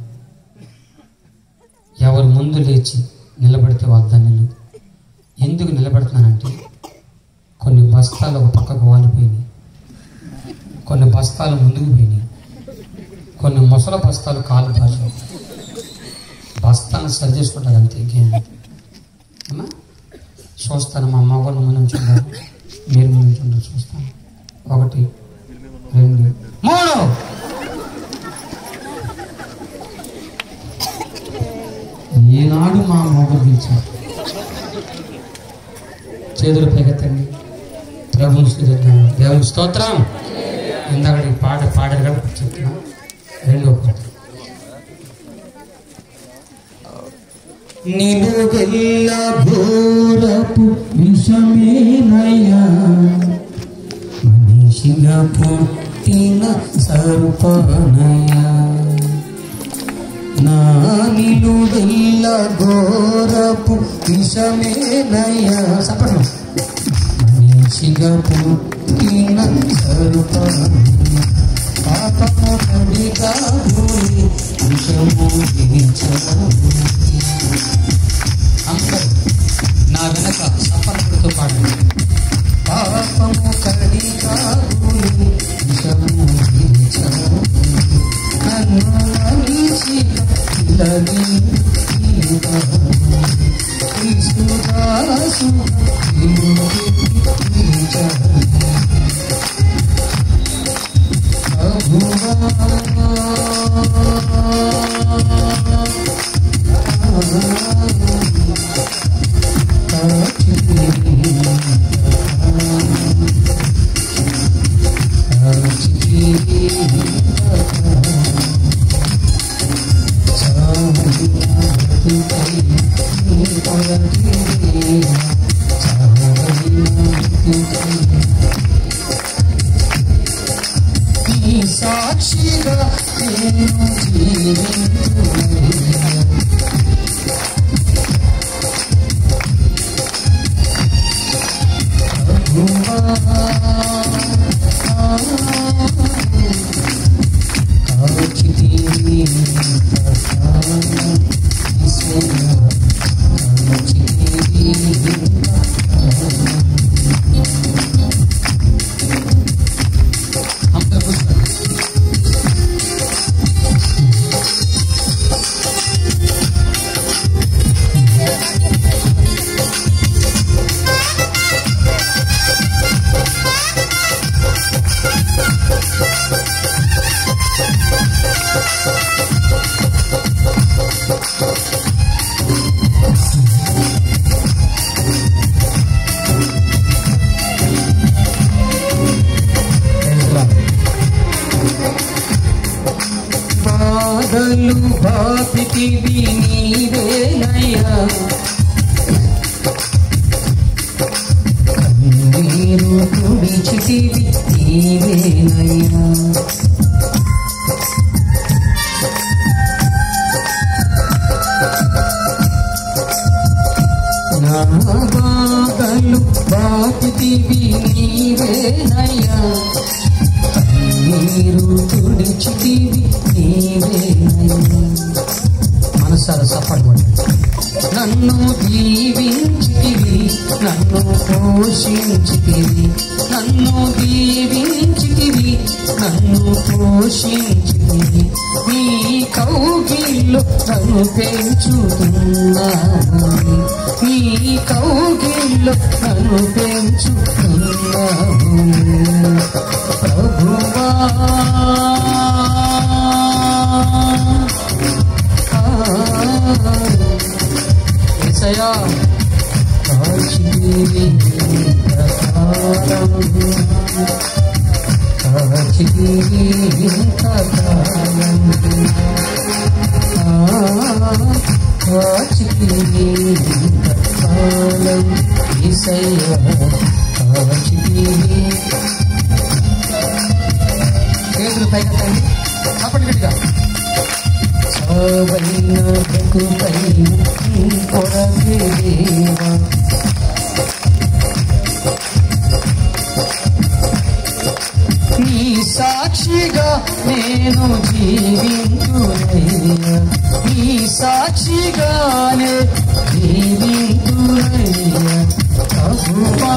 ఎవరు ముందు లేచి నిలబడితే వద్దన్నలు ఎందుకు నిలబడుతున్నానంటే కొన్ని బస్తాలు ఒక పక్కకు వాలిపోయినాయి కొన్ని బస్తాలు ముందుకు పోయినాయి కొన్ని మొసల బస్తాలు కాలు బాసాయి బస్తాను సరి చేసుకుంటారు అంతే ఇంకేం లేదు. అమ్మా చూస్తాను మా అమ్మ వాళ్ళు ముందు ఉంచుంటారు మీరు ముందు ఉంచుంటారు చూస్తాను ఒకటి రెండు మూడు ఈనాడు మా మొగ పిలిచారు చేతులు పైకెత్తండి ప్రభుని స్థుతిద్దాం దేవుని స్తోత్రం ఇందాక ఈ పాట పాడారు కదా చెప్తున్నా రెండో పాట నిలువెల్ల ఘోరపు విషమేనయ్యా మనిషిగా పుట్టిన సర్పనయ్యా నా నిలువెల్ల ఘోరపు విషమేనయ్యా చెప్పండి మనిషిగా పుట్టిన సర్పనయ్యా పాపము కడిగా భూమి విషము విధించావు అందరూ నా వెనక సఫలతో పాటు పాపము కడిగా భూమి విషము విధించావు నన్ను మనిషి పిల్లని క్రీస్తుదాసు విధించావు సాక్షిగా నేను జీవించునయ్యా. బాధలు బాపితివి నీవేనయ్యా కన్నీరు తుడిచితివి నీవేనయ్యా నా బాధలు బాపితివి నీవేనయ్యా నీరు తుడిచితివి నీవేనయ్యా మనసారా సపడబడి నన్ను దీవించితివి నన్ను పోషించితివి నన్ను దీవించితివి నన్ను పోషించితివి నీ కౌగిల్లో నన్ను పెంచుతున్నావు నీ కౌగిల్లో నన్ను పెంచుతున్నావు ప్రభువా ఏసయ్యా కాచిని ప్రకారం కాచిని ప్రకారం కాచిని ప్రకారం ఏసయ్యా కాచిని చేతులు పైకెత్తండి అప్పటి గట్టిగా సావైన బ్రతుకై నీ కొరకే దేవా నీ సాక్షిగా నేను జీవించునయ్యా నీ సాక్షిగానే జీవించునయ్యా ప్రభువా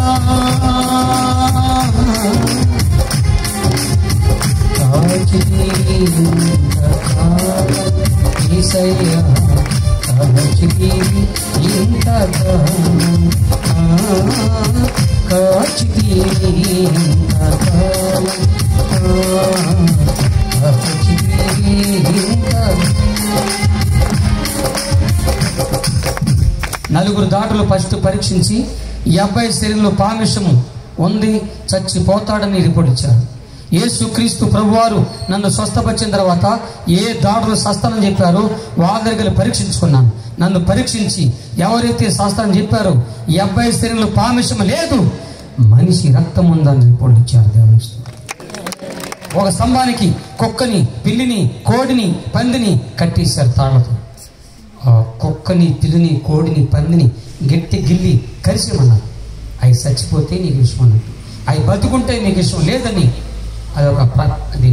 నలుగురు దాటులు ఫస్ట్ పరీక్షించి ఈ అబ్బాయి శరీరంలో పామిషము ఉంది చచ్చిపోతాడని రిపోర్ట్ ఇచ్చారు యేసుక్రీస్తు ప్రభువారు నన్ను స్వస్థపరిచిన తర్వాత ఏ దాడులు సస్తానని చెప్పారో వాళ్ళ దగ్గర పరీక్షించుకున్నాను నన్ను పరీక్షించి ఎవరైతే శాస్త్రాన్ని చెప్పారో ఈ అబ్బాయి శరీరంలో పామిషం లేదు మనిషి రక్తం ఉందని రిపోర్ట్ ఇచ్చారు దేవుని స్తోత్రం. ఒక స్తంభానికి కుక్కని పిల్లిని కోడిని పందిని కట్టేశారు తాళ్లతో ఆ కుక్కని పిల్లిని కోడిని పందిని గట్టి గిల్లి కలిసిమన్నారు అవి చచ్చిపోతే నీకు ఇష్టం అన్నట్టు అవి బతుకుంటే నీకు ఇష్టం లేదని అదొక ప్ర- అది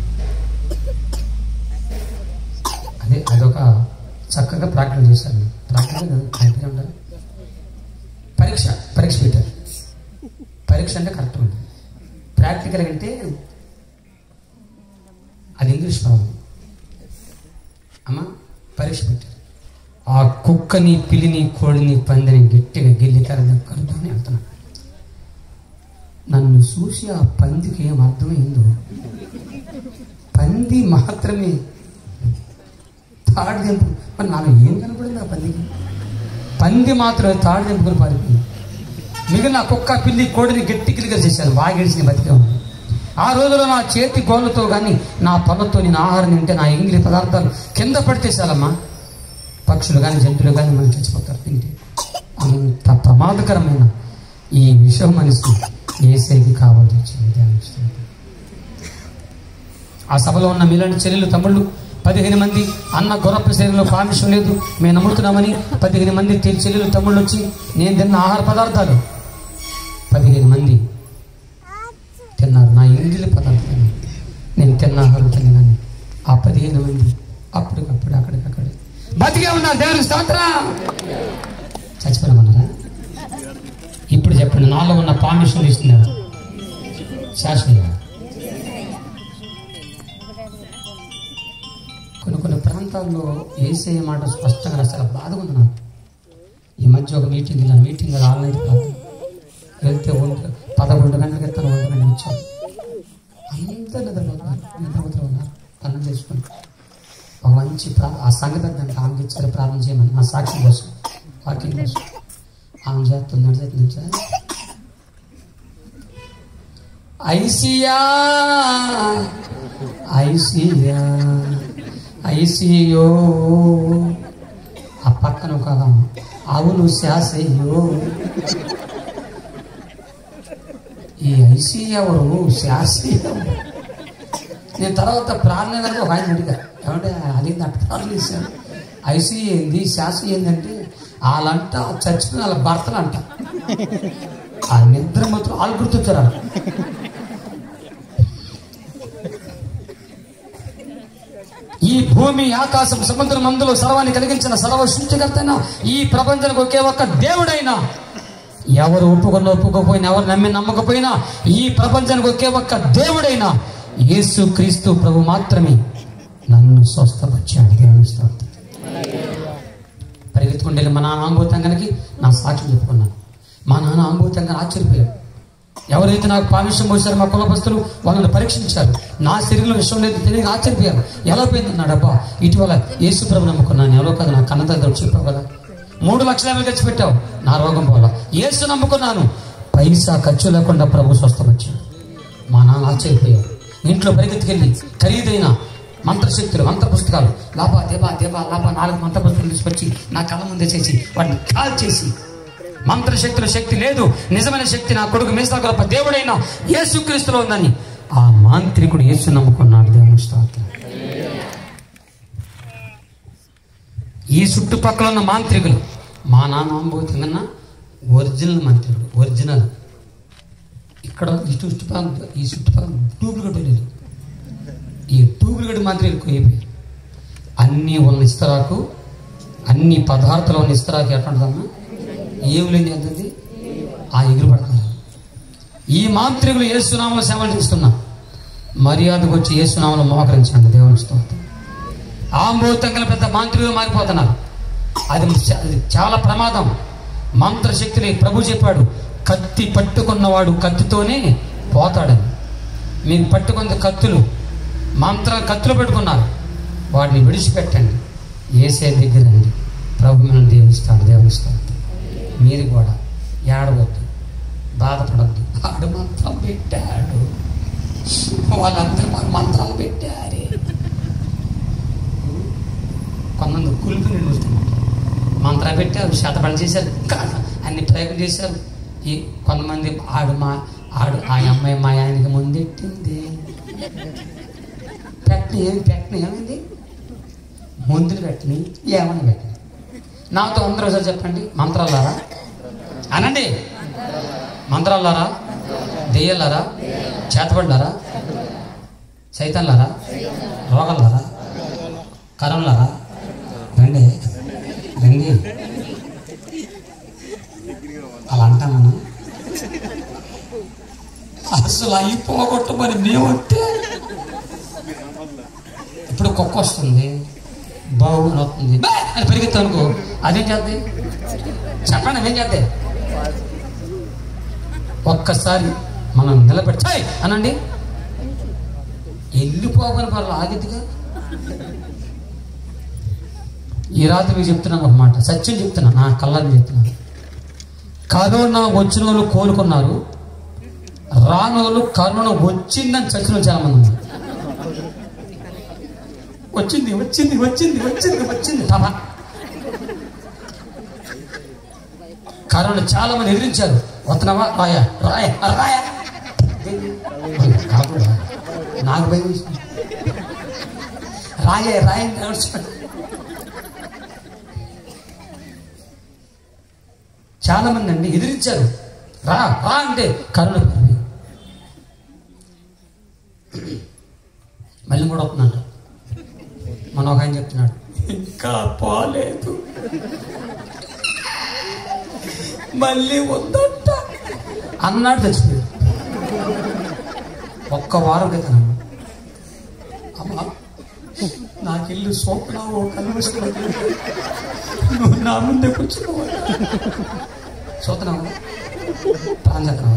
అదే అదొక చక్కగా ప్రాక్టీస్ చేశారు ప్రాక్టీస్ కదా దాని పేరు ఏమంటారు? పరీక్ష పరీక్ష పెట్టారు పరీక్ష అంటే కరెక్ట్ ఉంది ప్రాక్టికల్ అంటే అది ఇంగ్లీష్ పదం అమ్మ పరీక్ష పెట్టారు ఆ కుక్కని పిల్లిని కోడిని పందిని గట్టిగా గిల్లి కలుపుకొని వెళ్తున్నాను నన్ను చూసి ఆ పందికి ఏం అర్థమైందో పంది మాత్రమే తాడు తెంపు మరి నాకు ఏం కనపడింది ఆ పందికి పంది మాత్రమే తాడు తెంపుకొని పారిపోయింది మిగిలిన కుక్క పిల్లి కోడిని గట్టి గిలిగా చేశాను బాగా గడిచిన బతికే ఉంది ఆ రోజులో నా చేతి గోళ్ళతో కానీ నా పళ్ళతో నేను ఆహారం తింటే నా ఎంగిలి పదార్థాలు కింద పడితే చాలమ్మా పక్షులు కానీ జంతువులు కానీ మనం చచ్చిపోతారు తింటే అంత ప్రమాదకరమైన ఈ విషయం మనిషి ఏసైకి కావాల్సి వచ్చింది ధ్యానిస్తుంది ఆ సభలో ఉన్న మీలాంటి చెల్లెలు తమ్ముళ్ళు పదిహేను మంది అన్న గొరప్ప శరీరంలో పామిషం లేదు మేము నమ్ముతున్నామని పదిహేను మంది తె- చెల్లెలు తమ్ముళ్ళు వచ్చి నేను తిన్న ఆహార పదార్థాలు పదిహేను మంది తిన్నారు నా ఇంగిలి పదార్థాలు నేను తిన్న ఆహారం తిన్నాను ఆ పదిహేను మంది అప్పటికప్పుడు అక్కడికక్కడ బతికే ఉన్నారు దేవుని స్తోత్రం చచ్చిపోయినామన్నారా ఇప్పుడు చెప్పండి నాలో ఉన్న పామిషన్ తీస్తున్నారు శాశ్వత కొన్ని కొన్ని ప్రాంతాల్లో ఏసే మాట స్పష్టంగా రాస్తారు బాధగా ఉంది నాకు ఈ మధ్య ఒక మీటింగ్ ఇలా మీటింగ్ రాలేదు కాదు వెళ్తే ఒంటి పదకొండు గంటలకు ఎత్తాను ఒంటి గంటలకు ఇచ్చాను అందరు నిద్రపోతున్నారు నిద్రపోతూ ఉన్నారు అన్నం చేసుకుని ఒక మంచి ప్రా ఆ సంగతి దానికి ఆమెకి ఇచ్చారు ప్రారంభం చేయమని నా సాక్షి కోసం వాకింగ్ కోసం ఆమె చేస్తుంది నడిచేస్తుంది సార్ ఐసియా ఐసియా ఐసియో ఆ పక్కన ఒక అవును శాసయ్యో ఈ ఐసీ ఎవరు శాసి ఎవరు? నేను తర్వాత ప్రార్థన ఒక ఆయన అడిగా ఏమంటే అది నాకు ప్రార్థన చేశాను ఐసీ ఏంది శాసి ఏంటంటే వాళ్ళంట చచ్చిపోయిన వాళ్ళ భర్తలు అంట ఆ నిద్ర మాత్రం వాళ్ళు గుర్తొచ్చారు ఈ భూమి ఆకాశం సముద్రం అందులో సర్వాన్ని కలిగించిన సర్వ సృష్టికర్తైన ఈ ప్రపంచానికి ఒకే ఒక్క దేవుడైనా ఎవరు ఒప్పుకొని ఒప్పుకోపోయినా ఎవరు నమ్మి నమ్మకపోయినా ఈ ప్రపంచానికి ఒకే ఒక్క దేవుడైనా యేసు క్రీస్తు ప్రభు మాత్రమే నన్ను స్వస్థపరిచాడు దేవుని స్తోత్రం పరిగెత్తుకుంటే వెళ్ళి మా నాన్న ఆంబోతంగానికి నా సాక్షి చెప్పుకున్నాను మా నాన్న ఆంబోతంగా ఆశ్చర్యపోయాడు ఎవరైతే నాకు పామిషం పోసారో మా కులపస్తులు వాళ్ళని పరీక్షించారు నా శరీరంలో విషయం లేదు తెలియక ఆశ్చర్యపోయారు ఎలా పోయింది అన్నాడు అబ్బా ఇటీవల యేసు ప్రభు నమ్ముకున్నాను ఎవరో కదా నా కన్న దగ్గర చెప్పావు కదా మూడు లక్షల యాభై ఖర్చు పెట్టావు నా రోగం పోల యేసు నమ్ముకున్నాను పైసా ఖర్చు లేకుండా ప్రభు స్వస్థపరిచాడు మా నాన్న ఆశ్చర్యపోయారు ఇంట్లో పరిగెత్తుకెళ్ళి ఖరీదైన మంత్రశక్తులు మంత్ర పుస్తకాలు లాభా దేబా దేబా లాభా నాలుగు మంత్ర పుస్తకాలు తీసుకొచ్చి నా కళ్ళ ముందే చేసి వాటిని కాల్ చేసి మంత్రశక్తుల శక్తి లేదు నిజమైన శక్తి నా కొడుకు మీసా గొప్ప దేవుడైన యేసుక్రీస్తులో ఉందని ఆ మాంత్రికుడు యేసు నమ్ముకున్నాడు దేవుని స్తోత్రం ఈ చుట్టుపక్కల ఉన్న మాంత్రికులు మా నాన్న అనుభూతి కన్నా ఒరిజినల్ మంత్రికుడు ఒరిజినల్ ఇక్కడ ఈ చుట్టుపక్కల ఈ చుట్టుపక్కల డూప్లికేట్ లేదు ఈ డూప్లికేట్ మంత్రులు ఎక్కువైపోయాయి అన్నీ ఉన్న ఇస్తరాకు అన్ని పదార్థాలు ఉన్న ఇస్తరాకు ఎట్లుంటుందమ్మా ఏమి లేని ఎంతది ఆ ఎగురు పడుతున్నారు ఈ మాంత్రికులు ఏసునామలు సేవలు చేస్తున్నా మర్యాదకు వచ్చి ఏసునామలు మోకరించండి దేవుని స్తోత్రం ఆంబోతంగల పెద్ద మాంత్రికులు మారిపోతున్నారు అది చ- అది చాలా ప్రమాదం మంత్రశక్తిని ప్రభు చెప్పాడు కత్తి పట్టుకున్నవాడు కత్తితోనే పోతాడని మీరు పట్టుకున్న కత్తులు మంత్ర కత్తులు పెట్టుకున్నారు వాడిని విడిచిపెట్టండి ఏసే దగ్గర రండి ప్రభు మిమ్మల్ని దీవిస్తాడు దేవునిస్తాడు మీరు కూడా ఏడవద్దు బాధపడద్దు ఆడు మంత్రం పెట్టాడు వాళ్ళందరూ మాకు మంత్రాలు పెట్టారే కొంతమంది కులిపి నిలుస్తున్నారు మంత్రాలు పెట్టారు శతపడి చేశారు కాదు అన్ని ప్రయోగం చేశారు ఈ కొంతమంది ఆడు మా ఆడు ఆ అమ్మాయి మా ఆయనకి ముందెట్టింది పెట్టిన ఏమి పెట్టిన ఏమైంది ముందులు పెట్టిన ఏమని పెట్టిన నాతో అందరూ ఒకసారి చెప్పండి మంత్రాలారా అనండి మంత్రాలారా దెయ్యాలారా చేతపడ్డారా సైతాన్లారా రోగాలారా కరంలారా రండి రండి అలా అంటామన్నా అసలు అవి పోగొట్టమని మేము వస్తే ఇప్పుడు కుక్క వస్తుంది బావు అని వస్తుంది బే అని పెరిగిద్దాం అనుకో అదేం చేద్ది చెప్పండి అదేం చేద్దే ఒక్కసారి మనం నిలబెట్టి "ఛాయ్" అనండి వెళ్ళిపోవని వాళ్ళు ఆగిద్దిగా ఈ రాత్రి మీకు చెప్తున్నాను ఒక మాట సత్యం చెప్తున్నా నా కళ్ళని చెప్తున్నాను కరోనా వచ్చిన వాళ్ళు కోలుకున్నారు రాని వాళ్ళు కరోనా వచ్చిందని చచ్చిన వాళ్ళు చాలా మంది ఉన్నారు వచ్చింది వచ్చింది వచ్చింది వచ్చింది వచ్చింది తమ కరోనా చాలా మంది ఎదిరించారు వస్తున్నావా రాయా రాయ రాయ కాకుండా నాకు భయం వేసింది రాయే రాయి నడుచుకోండి చాలా మంది అండి ఎదిరించారు రా రా అంటే కరుణ పెరిగి మళ్ళీ కూడా వస్తున్నాడు మన ఒక ఆయన చెప్తున్నాడు ఇంకా పోలేదు మళ్ళీ వద్దంట అన్నాడు తెచ్చిపోయాడు ఒక్క వారం క్రితం అమ్మా నాకెళ్ళి సోపనావు కనిపిస్తున్నావు నువ్వు నా ముందే కూర్చున్నావు చూస్తున్నావు ప్రాణం చక్రవా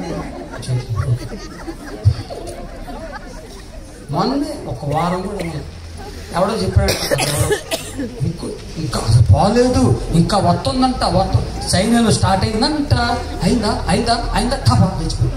మొన్నే ఒక వారం కూడా ఉంది. ఎవడో చెప్పాడు ఇంకో ఇంకా అసలు పోలేదు ఇంకా వస్తుందంట వస్తు సైన్యంలో స్టార్ట్ అయిందంట అయిందా అయిందా అయిందా టపా తెచ్చిపోయి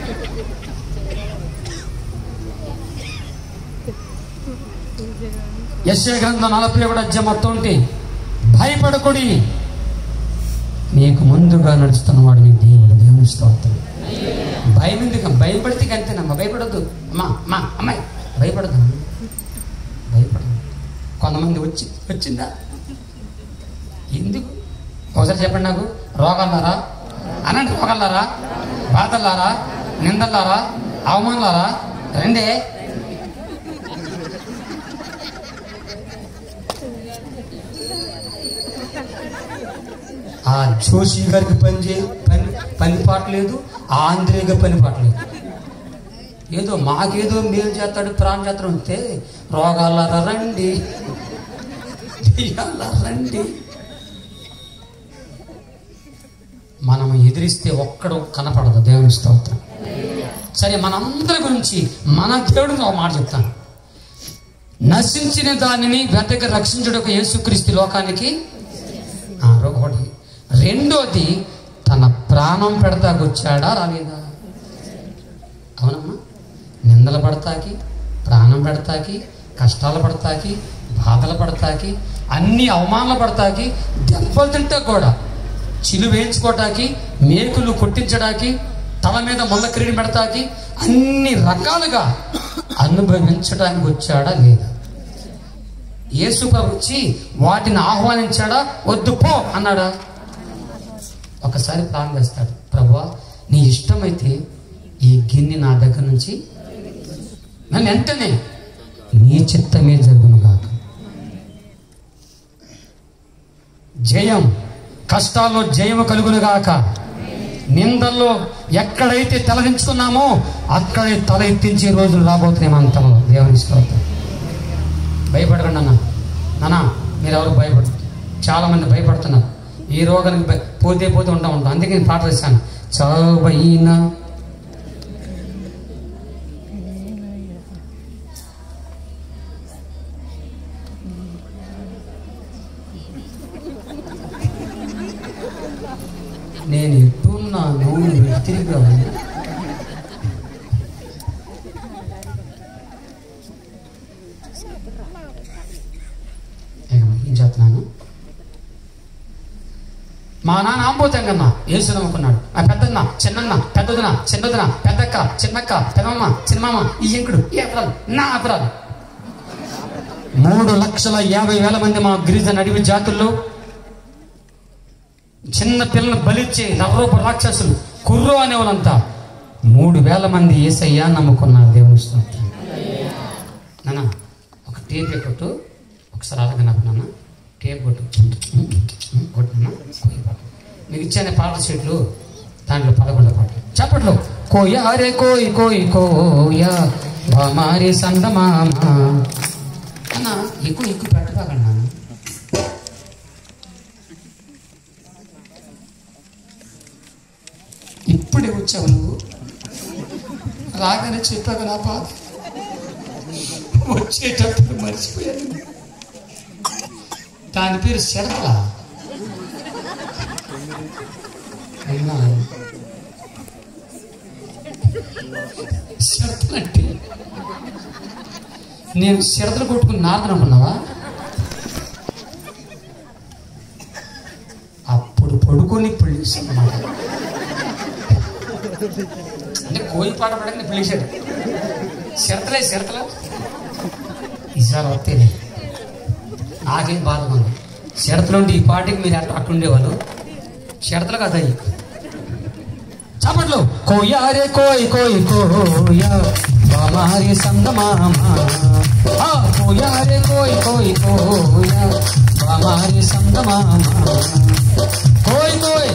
యశ్య గ్రంథం నలభై ఒకటి అధ్యాయం మొత్తం ఉంటే భయపడకుడి నీకు ముందుగా నడుస్తున్నవాడు నీ దేవుడు దేవుని స్తోత్రం భయం ఎందుకు భయపడితే అంతేనమ్మా భయపడద్దు అమ్మా అమ్మా అమ్మాయి భయపడదు భయపడదు కొంతమంది వచ్చి వచ్చిందా ఎందుకు ఒకసారి చెప్పండి నాకు రోగాలారా అనండి రోగాలారా బాధలారా నిందలారా అవమానాలారా రండే ఆ జోషి గారికి పని చే పని పని పాట లేదు ఆ ఆంధ్రేయ పని పాట లేదు ఏదో మాకేదో మేలు చేస్తాడు ప్రాణం చేస్తాడు అంతే రోగాలారా రండి దెయ్యాలా రండి మనం ఎదిరిస్తే ఒక్కడు కనపడదు దేవుని స్తోత్రం సరే మనందరి గురించి మన దేవుడిని ఒక మాట చెప్తాను నశించిన దానిని వెతక రక్షించుటకు యేసుక్రీస్తు లోకానికి ఆ, ఒకటి రెండోది తన ప్రాణం పెడతాకు వచ్చాడా రాలేదా అవునమ్మా నిందలు పడతాకి ప్రాణం పెడతాకి కష్టాలు పడతాకి బాధలు పడతాకి అన్ని అవమానాలు పడతాకి దెబ్బలు తింటా కూడా చిలు వేయించుకోవటానికి మేకులు కొట్టించడానికి తల మీద ముళ్ళ కిరీడి పెడతాకి అన్ని రకాలుగా అనుభవించడానికి వచ్చాడా లేదా యేసు ప్రభు వచ్చి వాటిని ఆహ్వానించాడా వద్దు పో అన్నాడా ఒకసారి ప్లాన్ వేస్తాడు ప్రభా నీ ఇష్టమైతే ఈ గిన్నె నా దగ్గర నుంచి నన్ను వెంటనే నీ చిత్తమే జరుగును కాక జయం కష్టాల్లో జయము కలుగును గాక నిందల్లో ఎక్కడైతే తలదించుకున్నామో అక్కడే తల ఎత్తించే రోజులు రాబోతున్నాయి మన తలలో దేవుని స్తోత్రం భయపడకండి అన్న నాన్న మీరు ఎవరు భయపడదు చాలా మంది భయపడుతున్నారు ఈ రోగానికి భయ- పోతే పోతే ఉంటా ఉంటాం అందుకే నేను పాట రాశాను చావైనా నేను ఎట్టున్నాను నువ్వు తిరిగి రావాలి ఇక ఏం చేస్తున్నాను మా నాన్న ఆంబోతంగన్న యేసు నమ్ముకున్నాడు ఆ పెద్దన్న చిన్నన్న పెద్దదన చిన్నదన పెద్దక్క చిన్నక్క పెదమ్మ చిన్నమామ ఈ ఎంకుడు ఈ అపరాలు నా అపరాలు మూడు లక్షల యాభై వేల మంది మా గిరిజన అడవి జాతుల్లో చిన్న పిల్లలను బలిచ్చే నవరూప రాక్షసులు కుర్రో అనే వాళ్ళంతా మూడు వేల మంది ఏసయ్యా నమ్ముకున్నారు దేవుని స్తోత్రం నాన్న ఒక టేప్ కొట్టు ఒకసారి అలాగే నాకు నాన్న టేప్ కొట్టు కొట్టు నాన్న కోయి పాట నీకు ఇచ్చానే పాట సీట్లు దాంట్లో పదకొండో పాట చప్పట్లో కోయ అరే కోయి కోయి కోయ మారి సందమామ అన్న ఎక్కువ ఎక్కువ పెట్టబాకండి నాన్న ఇప్పుడే వచ్చావు నువ్వు రాగానే చెప్పాక నా బాధ వచ్చేటప్పుడు మర్చిపోయాను దాని పేరు శరతల అయినా శరతలంటే నేను శరతలు కొట్టుకుని నారదను అనుకున్నావా అప్పుడు పడుకొని పెళ్ళి అన్నమాట అంటే కోయి పాట పడకని పిలిచాడు శరతలే శరతల ఈసారి వస్తే నాకేం బాధగా ఉంది షరతులుండి ఈ పాటికి మీరు అట్లా అట్టుండేవాళ్ళు షరతులు కదా అవి చప్పట్లు కోయారే కోయ్ కోయ్ కోయా బామారి సంగమామ ఆ కోయారే కోయ్ కోయ్ కోయా బామారి సంగమామ కోయ్ కోయ్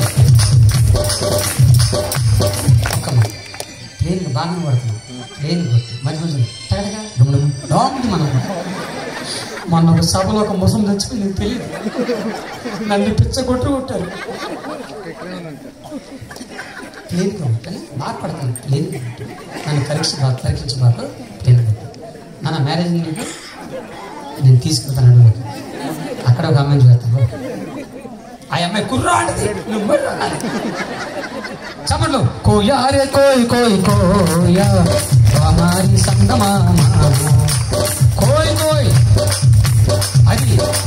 ఒక్కమ్మ ప్లేన్ బాగానే పడుతున్నాం ప్లేన్ కొట్టి మంచి మంచి తగడగా డుమ్డుమ్ డాంగ్ మనం మొన్న ఒక సభలో ఒక ముసం తెచ్చుకుని నీకు తెలియదు నన్ను పిచ్చ కొట్టు కొట్టారు ప్లేన్గా ఉంటాను బాగా పడతాను ప్లేన్గా ఉంటాను నన్ను పరీక్ష బాగా పరీక్షించి బాగా ప్లేన్గా ఉంటాను మన మ్యారేజ్ నీకు నేను తీసుకెళ్తాను అడుగు అక్కడ ఒక అమ్మాయిని చేస్తాను ఆ అమ్మాయి కుర్రా అంటే నువ్వు మరి అనాలి. చప్పట్లు కోయారే కోయ్ కోయ్ కోయా హమారి సంగమామ కోయ్ కోయ్ అది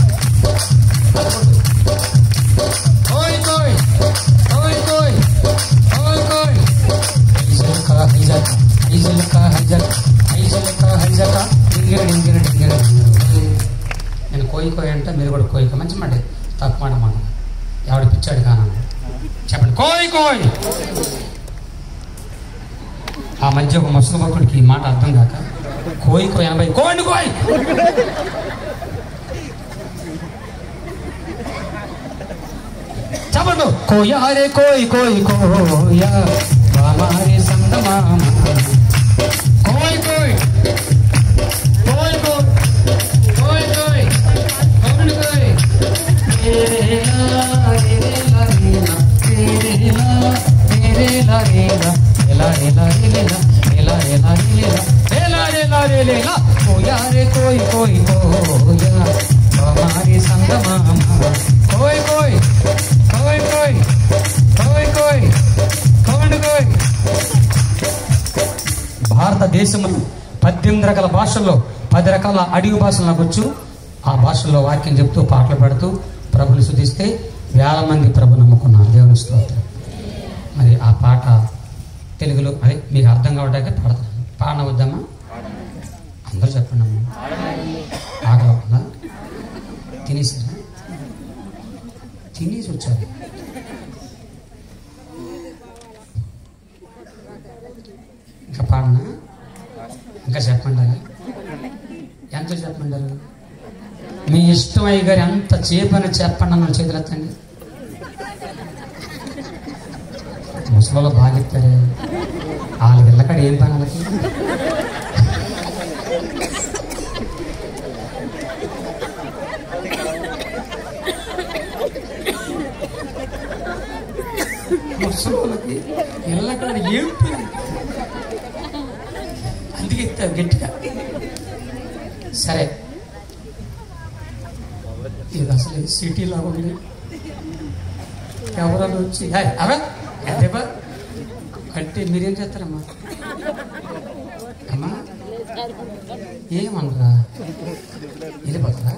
కోయ్ కోయ్ కోయ్ కోయ్ కోయ్ కోయ్ హైజల్ కా హైజల్ హైజల్ కా హైజల్ హైజల్ కా హైజల్ కా డింగిర డింగిర డింగిర డింగిర నేను కోయి కోయి అంటే మీరు కూడా కోయిక మంచి మాట తప్పు మాట మాట ఎవడ పిచ్చాడు కానా చెప్పండి కోయి కోయి ఆ మధ్య ఒక ముసలి భక్తుడికి ఈ మాట అర్థం కాక కోయి కోయి ఎనభై కోండి కోయి చెప్పండు కోయారే కోయి కోయి కోయా బామారే సంగమామ కోయి కోయి కోయి కోయి కోయి కోయి కోండి కోయి రేలా రేలా రేలా రేలా రేలా రేలా రేలా రేలా రేలా రేలా రేలా రేలా రేలా రేలా రేలా కోయారే కోయి కోయి కోయా బామారే సంగమామ కోయి కోయి కోయి కోయి కోయి కోయి కోండి కోయి భారతదేశంలో పద్దెనిమిది రకాల భాషల్లో పది రకాల అడిగి భాషలు నాకు వచ్చు ఆ భాషల్లో వాక్యం చెప్తూ పాటలు పెడుతూ ప్రభుని శుద్ధిస్తే వేల మంది ప్రభు నమ్ముకున్నారు దేవుని స్తోత్రం మరి ఆ పాట తెలుగులో అదే మీకు అర్థం కావడానికి పాడతాను పాడన వద్దామా అందరూ చెప్పండి అమ్మా ఆకలి అవుతుందా తినేసారా తినేసి వచ్చారు ఇంకా పాడనా ఇంకా చెప్పండి ఎంత చెప్పంటారు మీ ఇష్టం అయ్యి గారు ఎంత చేపని చెప్పండి అన్న చేతులు ఎత్తండి ముసలిలో బాగా ఎత్తారే వాళ్ళకి వెళ్ళకాడ ఏం పని వాళ్ళకి ముసలికి వెళ్ళకాడ ఏం పని అందుకే ఎత్తారు గట్టిగా సరే ఇది అసలు సిటీలో ఉంది ఎవరైనా వచ్చి "హాయ్, అవే అదేబా అంటే మీరేం చేస్తారమ్మా అమ్మా ఏమనరా వెళ్ళిపోతారా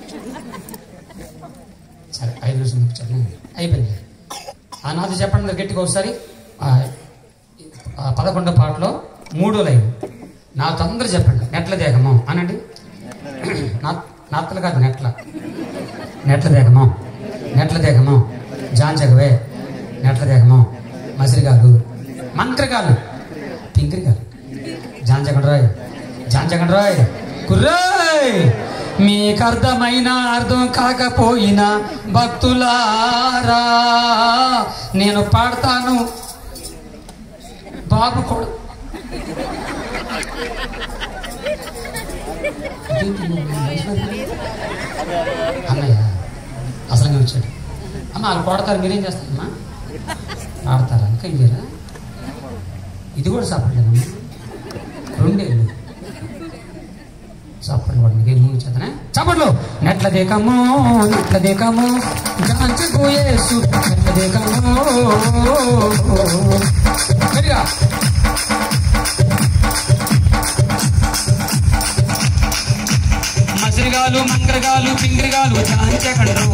సరే ఐదు నిమిషం మీకు చెప్పండి అయిపోయింది ఆ నాది చెప్పండి మీరు గట్టిగా ఒకసారి ఆ, ఆ పదకొండో పాటలో మూడో లైన్ నా తొందర చెప్పండి నెట్ల దేహము అనండి నా- నాత్తలు కాదు నెట్ల నెట్ల దేహము నెట్ల దేహము జాంచగవే నెట్ల దేహము మసిరిగాలు మంత్రగాలు పింకిరిగాలు జాంచగండ్రాయ్ జాంచగండ్రాయ్ కుర్రాయ్ మీకు అర్థమైన అర్థం కాకపోయినా భక్తులారా నేను పాడతాను బాబు కూడా అన్నయ్య అసలు వచ్చాడు అమ్మ వాళ్ళు కొడతారు మీరేం చేస్తారమ్మా ఆడతారా ఇంకా ఇదేరా ఇది కూడా సపరేట్లేదమ్మా రెండేళ్ళు చప్పట్లు కూడా మీకు ముందు చేతనే చప్పట్లు నెట్ల దేకము నెట్ల దేకము జాంచబోయేసు నెట్ల దేకము సరిగా మసిరిగాలు మంగరగాలు పింగరగాలు జాంచకండ్రు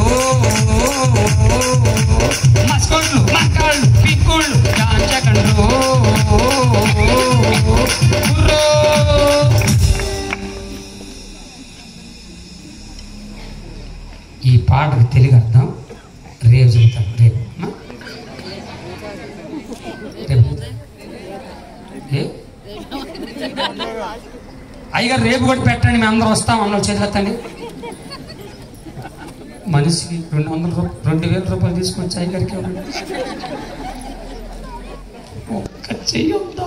మస్కోళ్ళు మక్కాళ్ళు పిక్కుళ్ళు జాంచకండ్రు గుర్రో ఈ పాటకు తెలుగు అర్థం రేపు చెబుతాను రేపు అమ్మా? రేపు చెబుతాను. ఏ అయ్యగారు రేపు కూడా పెట్టండి మేము అందరం వస్తాం అన్న చేతులెత్తండి మనిషికి రెండు వందల రూపాయలు రెండు వేల రూపాయలు తీసుకొచ్చి అయ్యగారికి ఇవ్వండి. ఒక్క చెయ్యి ఉందా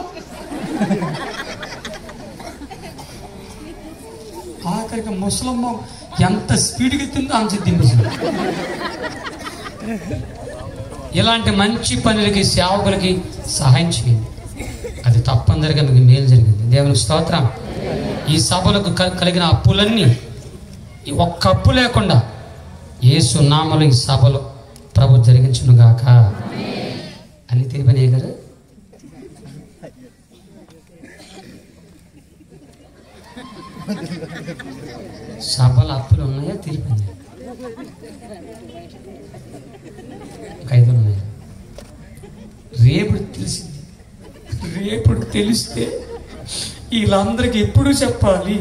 ఆఖరికి ముసలమ్మ ఎంత స్పీడ్గా తిందో అంత తినిపిస్తుంది ఇలాంటి మంచి పనులకి సేవకులకి సహాయం చేయండి అది తప్పనిసరిగా మీకు మేలు జరిగింది దేవుని స్తోత్రం ఈ సభలకు క- కలిగిన అప్పులన్నీ ఈ ఒక్క అప్పు లేకుండా యేసు నామలు ఈ సభలో ప్రభు జరిగించును గాక అన్ని తెలిపనే కదా సభలో అప్పులు ఉన్నాయా తెలిపింది ఐదు ఉన్నాయి రేపు తెలిసింది రేపు తెలిస్తే వీళ్ళందరికీ ఎప్పుడు చెప్పాలి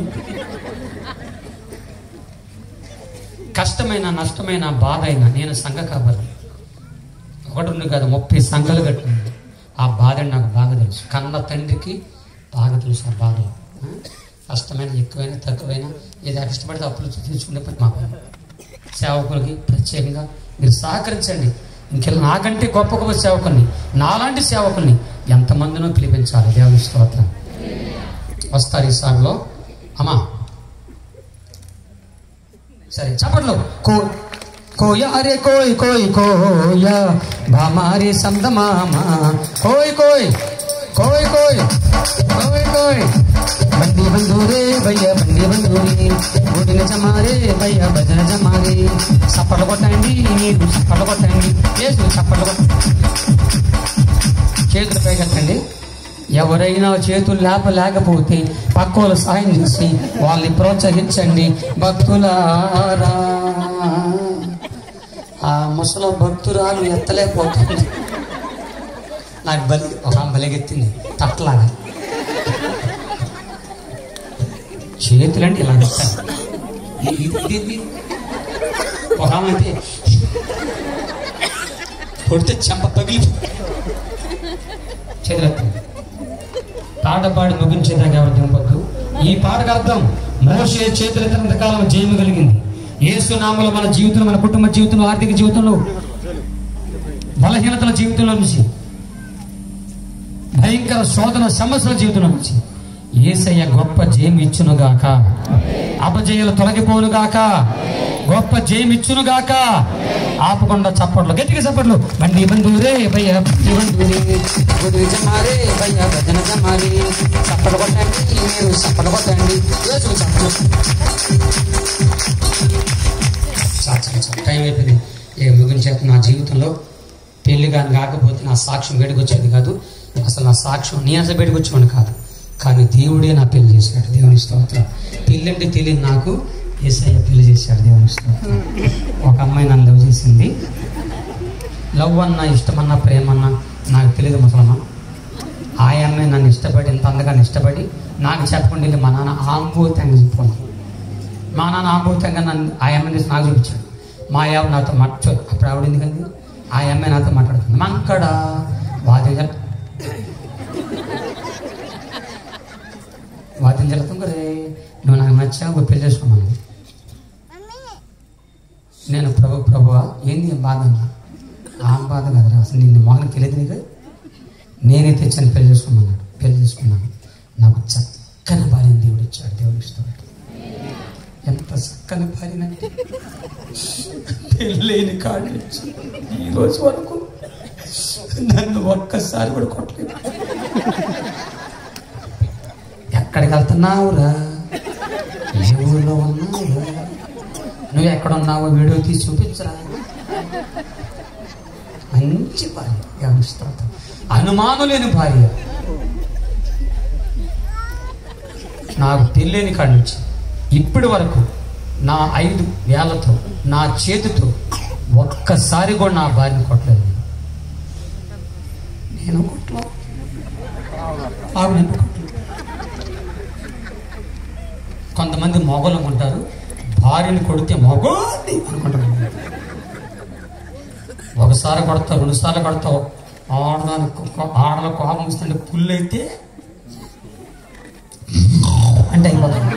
కష్టమైన నష్టమైన బాధ అయినా నేను సంఘ కాబట్టి ఒకటి రెండు కాదు ముప్పై సంఘాలు కట్టింది ఆ బాధ నాకు బాగా తెలుసు కన్న తండ్రికి బాగా తెలుసు ఆ బాధ ఆ? కష్టమైన ఎక్కువైనా తక్కువైనా ఏది కష్టపడితే అప్పులు తీసుకునే పని మా పని సేవకులకి ప్రత్యేకంగా మీరు సహకరించండి ఇంకెలా నాకంటే గొప్ప గొప్ప సేవకుల్ని నాలాంటి సేవకుల్ని ఎంతమందినో పిలిపించాలి దేవుని స్తోత్రం వస్తారు ఈ సాగులో అమ్మా సరే చప్పట్లో కో కోయ అరే కోయ్ కోయ్ కోయ భామారే సంద మామ కోయ్ కోయ్ కోయ్ కోయ్ కోయ్ కోయ్ బండి బంధురే భయ్య బండి బంధురే ఊడిన జమారే భయ్య భజన జమారే చప్పట్లు కొట్టండి మీరు చప్పట్లు కొట్టండి చేతులు చప్పట్లు కొట్టండి చేతులు పైకెత్తండి ఎవరైనా చేతులు లేప లేకపోతే పక్కోలు సాయం చేసి వాళ్ళని ప్రోత్సహించండి భక్తులారా ఆ ముసలి భక్తురాలు ఎత్తలేకపోతుంది నాకు బలి ఒక ఆమె బలిగెత్తింది తట్లాగా చేతులంటే ఇలా ఎత్తారు. ఇది- ఇది- ఇది. ఒక ఆమె అయితే కొడితే చెంప పగిలి చేతులెత్తండి పాట పాడి ముగించేదాకా ఎవరు దింపొద్దు ఈ పాటకు అర్థం మోసే చేతులెత్తినంత కాలం జయము కలిగింది ఏసు నామలో మన జీవితంలో మన కుటుంబ జీవితంలో ఆర్థిక జీవితంలో బలహీనతల జీవితంలో నుంచి భయంకర శోధన సమస్యల జీవితంలో నుంచి ఏసయ్య గొప్ప జయం ఇచ్చునుగాక అపజయాలు తొలగిపోనుగాక గొప్ప జయం ఇచ్చునుగాక ఆపకుండా చప్పట్లు గట్టిగా చప్పట్లు బండి బంధువురే భయ్య బండి బంధువురే గుడి జమారే భయ్య భజన జమారే చప్పట్లు కొట్టండి మీరు చప్పట్లు కొట్టండి యేసు చప్పట్లు చాలు, చాలు, చాలు. టైం అయిపోయింది ఏ ముగించేత నా జీవితంలో పెళ్లి కానీ కాకపోతే నా సాక్ష్యం వేడికొచ్చేది కాదు అసలు నా సాక్ష్యం నేను అసలు వేడికొచ్చేవాడిని కాదు కానీ దేవుడే నా పెళ్లి చేశాడు దేవుని స్తోత్రం పెళ్ళి అంటే తెలియదు నాకు ఏసయ్య పెళ్లి చేశాడు దేవుని స్తోత్రం ఒక అమ్మాయి నన్ను లవ్ చేసింది లవ్ అన్నా ఇష్టమన్నా ప్రేమన్నా నాకు తెలియదు ముసలమ్మ ఆ అమ్మాయి నన్ను ఇష్టపడి ఇంత అందగానే ఇష్టపడి నాకు చెప్పకుండా వెళ్ళి మా నాన్న ఆంబోతంగా చెప్పాను మా నాన్న ఆంబోతంగా నన్ను ఆ అమ్మాయిని తీసి నాకు చూపించాడు మా యావ నాతో మాట్లాడు అప్పుడు ఆవిడ ఎందుకండి ఆ అమ్మాయి నాతో మాట్లాడుతుంది మంకడ వాదించ వాదించడం కదే నువ్వు నాకు నచ్చావు పెళ్లి చేసుకున్నాను నేను ప్రభు ప్రభువా ఏంది ఈ బాధ అన్నా ఆ బాధ కదరా అసలు నిన్ను మొహం తెలియదు నీకు నేనే తెచ్చాను పెళ్లి చేసుకోమన్నాడు పెళ్లి చేసుకున్నాను నాకు చక్కని భార్యను దేవుడు ఇచ్చాడు దేవుడు ఇస్తాడు ఎంత చక్కని భార్యనంటే పెళ్ళైన కాడి నుంచి ఈ రోజు వరకు నన్ను ఒక్కసారి కూడా కొట్టలేదు ఎక్కడికి వెళ్తున్నావురా ఏ ఊళ్ళో ఉన్నావురా నువ్వు ఎక్కడ ఉన్నావో వీడియో తీసి చూపించరా మంచి భార్య దేవుని స్తోత్రం అనుమానం లేని భార్య నాకు పెళ్ళైన కాడి నుంచి ఇప్పటి వరకు నా ఐదు వేలతో నా చేతితో ఒక్కసారి కూడా నా భార్యను కొట్టలేదు నేను. నేను కొట్టలో ఆవిడ ఎందుకు కొట్టలేదు? కొంతమంది మొగలు ఉంటారు భార్యని కొడితే మగోంది అనుకుంటాను ఒకసారి కొడతావు రెండు సార్లు కొడతావు ఆడదానికి ఆడల కోపం ఇస్తుంటే పుల్లు అయితే అంటే అయిపోతుంది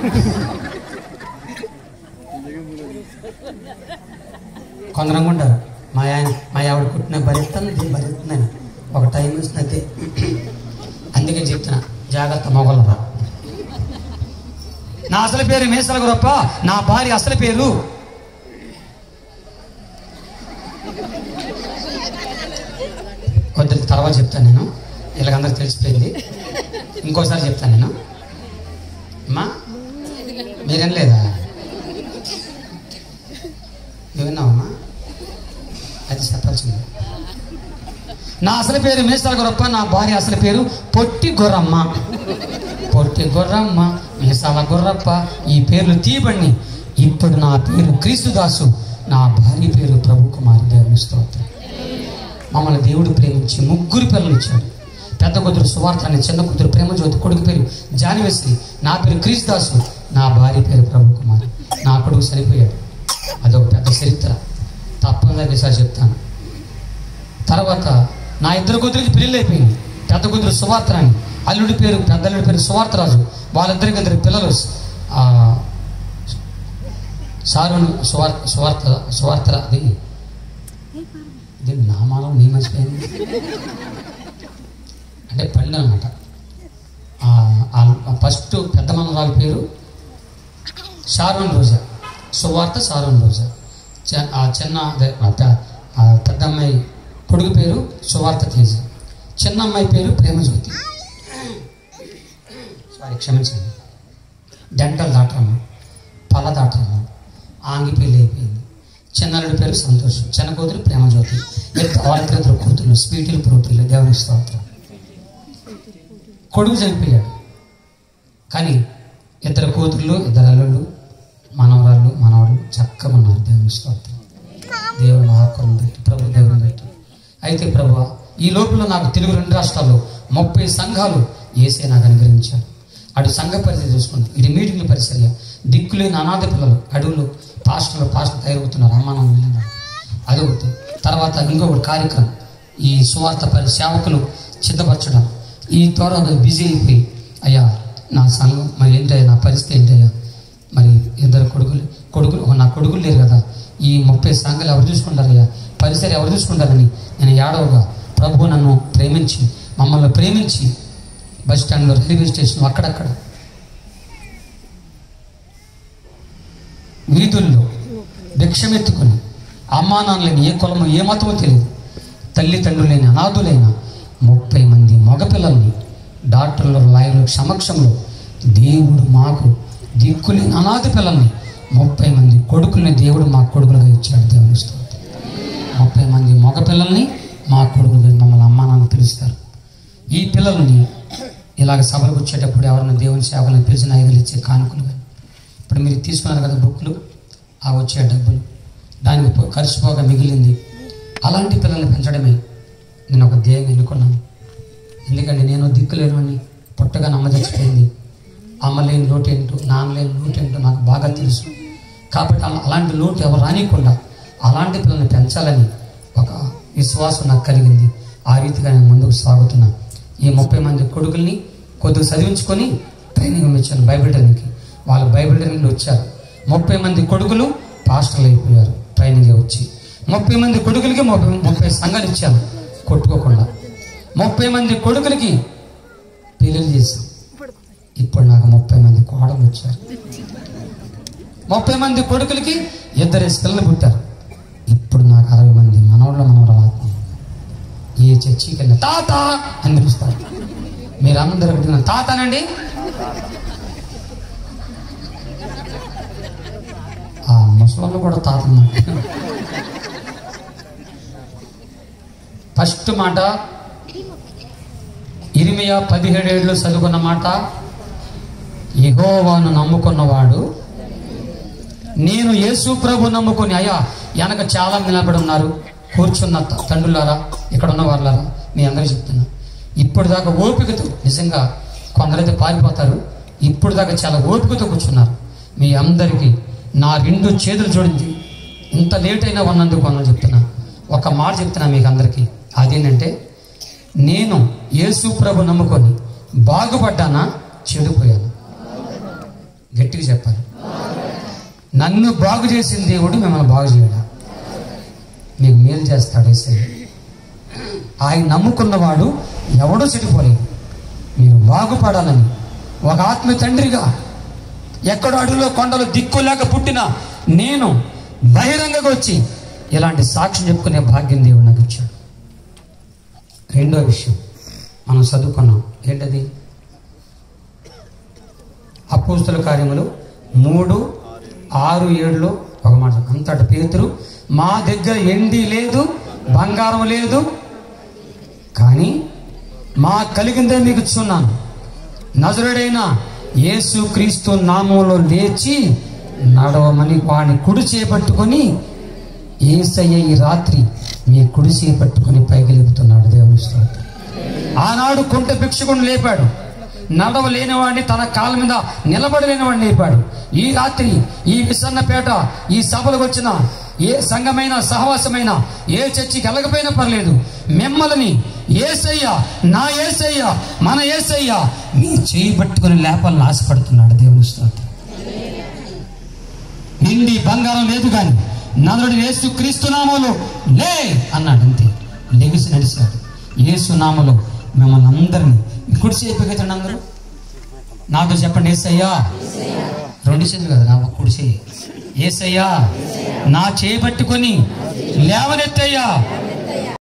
కొందరంగా ఉంటారు మా ఆయన మా ఆవిడ కుట్టిన భరిస్తాను దీన్ని భరిస్తున్నాను ఒక టైం ఇస్తున్నైతే అందుకే చెప్తున్నా జాగ్రత్త మొగలరా నా అసలు పేరు మేసల గురప్ప నా భార్య అసలు పేరు కొద్దిగా తర్వాత చెప్తాను నేను వీళ్ళకందరికి తెలిసిపోయింది ఇంకోసారి చెప్తాను నేను అమ్మా మీరేం లేదా నువ్వు విన్నావమ్మా అది చెప్పాల్సింది నా అసలు పేరు మేసాల గురప్ప నా భార్య అసలు పేరు పొట్టి గుర్రమ్మ పొట్టి గుర్రమ్మ మీసాల గుర్రప్ప ఈ పేర్లు తీయబడి ఇప్పుడు నా పేరు క్రీస్తుదాసు నా భార్య పేరు ప్రభు కుమారి దేవుని స్తోత్రం మమ్మల్ని దేవుడు ప్రేమించి ముగ్గురు పిల్లలు ఇచ్చాడు పెద్ద కూతురు సువార్తని చిన్న కూతురు ప్రేమ జ్యోతి కొడుకు పేరు జానివేసి నా పేరు క్రీస్తుదాసు నా భార్య పేరు ప్రభు కుమారి నా కొడుకు చనిపోయాడు అదొక పెద్ద చరిత్ర తప్పనిసరిగా సార్ చెప్తాను తర్వాత నా ఇద్దరు కూతురికి పెళ్ళి అయిపోయింది పెద్ద కూతురు సువార్తరాని అల్లుడి పేరు పెద్ద అల్లుడి పేరు సువార్తరాజు వాళ్ళిద్దరికి ఇద్దరు పిల్లలు ఆ, సారులు సువార్త సువార్త సువార్త అది ఇది నామాలం నీ మర్చిపోయింది అంటే పళ్ళు అనమాట ఫస్ట్ పెద్ద మనరాల పేరు షారోన్ రోజా సువార్త షారోన్ రోజా చ- ఆ చిన్న అదే ఆ పె- ఆ పెద్ద అమ్మాయి కొడుకు పేరు సువార్త తేజ చిన్న అమ్మాయి పేరు ప్రేమజ్యోతి సారీ క్షమించండి డెంటల్ డాక్టర్ అమ్మ పళ్ళ డాక్టర్ అమ్మ ఆంగి పెళ్ళి అయిపోయింది చిన్నల్లుడి పేరు సంతోష్ చిన్న కూతురు ప్రేమజ్యోతి ఇద్దరు వాళ్ళిద్దరు కూతురు స్వీటీలు ప్రోటీలు దేవుని స్తోత్రం కొడుకు చనిపోయాడు కానీ ఇద్దరు కూతుర్లు ఇద్దరు అల్లుళ్ళు మనవరాళ్ళు మనవడు చక్కగా ఉన్నారు దేవుని స్తోత్రం దేవుని మహాకరుణ పెట్టి ప్రభు దేవుని పెట్టి అయితే ప్రభు ఈ లోపల నాకు తెలుగు రెండు రాష్ట్రాల్లో ముప్పై సంఘాలు ఏసే నాకు అనుగ్రహించాడు అటు సంఘ పరిచయం చూసుకుంటాం ఇది మీటింగ్ల పరిచర్య దిక్కులేని అనాథ పిల్లలు అడవులు పాస్టర్లు పాస్టర్లు తయారవుతున్నారు అమ్మానం అదొకటి తర్వాత ఇంకొకటి కార్యక్రమం ఈ సువార్త పరి సేవకులు సిద్ధపరచడం ఈ ద్వారా బిజీ అయిపోయి అయ్యా నా సంఘం మరి ఏంటయ్యా నా పరిస్థితి ఏంటయ్యా మరి ఇద్దరు కొడుకులు కొడుకులు ఒక నా కొడుకులు లేరు కదా ఈ ముప్పై సంఘాలు ఎవరు చూసుకుంటారయ్యా పరిసర ఎవరు చూసుకుంటారని నేను ఏడవగా ప్రభు నన్ను ప్రేమించి మమ్మల్ని ప్రేమించి బస్ స్టాండ్లో రైల్వే స్టేషన్ అక్కడక్కడ వీధుల్లో భిక్షమెత్తుకొని అమ్మా నాన్న లేని ఏ కులమో ఏ మతమో తెలియదు తల్లిదండ్రులు లేని అనాథులైన ముప్పై మంది మగపిల్లల్ని డాక్టర్లు లాయర్ల సమక్షంలో దేవుడు మాకు దిక్కులేని అనాథ పిల్లల్ని ముప్పై మంది కొడుకుల్ని దేవుడు మా కొడుకులుగా ఇచ్చాడు దేవుని స్తోత్రం ముప్పై మంది మగపిల్లల్ని మా కొడుకులుగా మమ్మల్ని అమ్మా నాన్న పిలుస్తారు ఈ పిల్లల్ని ఇలాగ సభలకు వచ్చేటప్పుడు ఎవరైనా దేవుని సేవలను పిలిచిన ఐదులు ఇచ్చే కానుకలు కానీ ఇప్పుడు మీరు తీసుకున్నారు కదా బుక్లు ఆ వచ్చే డబ్బులు దానికి పో- ఖర్చు పోగా మిగిలింది అలాంటి పిల్లల్ని పెంచడమే నేను ఒక ధ్యేయం ఎన్నుకున్నాను ఎందుకంటే నేను దిక్కులేనివని పుట్టగా నమ్మ చచ్చిపోయింది అమ్మ లేని లోటు ఏంటో నాన్న లేని లోటు ఏంటో నాకు బాగా తెలుసు కాబట్టి అలా- అలాంటి లోటు ఎవరు రానియకుండా అలాంటి పిల్లల్ని పెంచాలని ఒక విశ్వాసం నాకు కలిగింది ఆ రీతిగా నేను ముందుకు సాగుతున్నా ఈ ముప్పై మంది కొడుకుల్ని కొద్దిగా చదివించుకొని ట్రైనింగ్ ఇచ్చాను బైబిల్ ట్రైనింగ్కి వాళ్ళు బైబిల్ ట్రైనింగ్లో వచ్చారు ముప్పై మంది కొడుకులు పాస్టర్లు అయిపోయారు ట్రైనింగ్ వచ్చి ముప్పై మంది కొడుకులకి ముప్పై ముప్పై సంఘాలు ఇచ్చాను కొట్టుకోకుండా ముప్పై మంది కొడుకులకి పెళ్ళిళ్ళు చేశాం ఇప్పుడు నాకు ముప్పై మంది కోడలు వచ్చారు ముప్పై మంది కొడుకులకి ఇద్దరు పిల్లలు పుట్టారు ఇప్పుడు నాకు అరవై మంది మనవళ్ళ మనవరాలు ఆత్మ ఏ చర్చికి వెళ్ళిన తాత అని పిలుస్తారు మీరందరూ అడిగిన తాతనండి ఆ ముసళ్ళు కూడా తాత అన్నమాట ఫస్ట్ మాట ఇరిమియా పదిహేడేళ్ళు చదువుకున్న మాట యెహోవాను నమ్ముకున్నవాడు నేను యేసు ప్రభు నమ్ముకుని అయ్యా వెనక చాలా నిలబడి ఉన్నారు కూర్చున్న త- తండ్రులారా ఇక్కడ ఉన్న వాళ్ళారా మీ అందరూ చెప్తున్నా ఇప్పుడు దాకా ఓపికతో నిజంగా కొందరైతే పారిపోతారు ఇప్పుడు దాకా చాలా ఓపికతో కూర్చున్నారు మీ అందరికీ నా రెండు చేతులు చూడింది ఇంత లేట్ అయినా ఉన్నందుకు అన్న చెప్తున్నా ఒక మాట చెప్తున్నా మీకు అందరికీ అదేంటంటే నేను యేసు ప్రభు నమ్ముకొని బాగుపడ్డానా చెడిపోయాను గట్టిగా చెప్పాలి నన్ను బాగు చేసిన దేవుడు మిమ్మల్ని బాగు చేయడా మీకు మేలు చేస్తాడు ఏసయ్య ఆయన నమ్ముకున్నవాడు ఎవడో చెడిపోలేదు మీరు బాగుపడాలని ఒక ఆత్మ తండ్రిగా ఎక్కడో అడవిలో కొండలు దిక్కులేక పుట్టిన నేను బహిరంగగా వచ్చి ఇలాంటి సాక్ష్యం చెప్పుకునే భాగ్యం దేవుడు నాకు ఇచ్చాడు రెండో విషయం మనం చదువుకున్నాం ఏంటది అపోస్తుల కార్యములు మూడు ఆరు ఏడులో ఒక మాట అంతటి పేతురు మా దగ్గర ఎండి లేదు బంగారం లేదు కానీ మా కలిగిందే మీకు ఇచ్చున్నాను నజరుడైన యేసు క్రీస్తు నామంలో లేచి నడవమని వాడిని కుడి చేపట్టుకొని ఏసయ్య ఈ రాత్రి మీ కుడి చేపట్టుకొని పైకి లేపుతున్నాడు దేవుని స్తోత్రం ఆనాడు కుంట భిక్షకుని లేపాడు నడవలేని వాడిని తన కాళ్ళ మీద నిలబడలేని వాడిని లేపాడు ఈ రాత్రి ఈ విసన్నపేట ఈ సభలకు వచ్చిన ఏ సంఘమైన సహవాసమైన ఏ చర్చికి వెళ్ళకపోయినా పర్లేదు మిమ్మల్ని ఏసయ్య నా ఏసయ్య మన ఏసయ్య మీ చేయి పట్టుకుని లేపాలని ఆశపడుతున్నాడు దేవుని స్తోత్రం నిండి బంగారం లేదు కానీ నలుడు యేసు క్రీస్తు నామములో లే అన్నాడు అంతే లెగిసి నడిచాడు యేసు నామలో మిమ్మల్ని అందరినీ కుడి చేయిపోగతండి అందరూ నాతో చెప్పండి ఏసయ్యా రెండు చేతులు కదా నా కుడి చేయి ఏసయ్యా నా చేయి పట్టుకొని లేవనెత్తయ్యా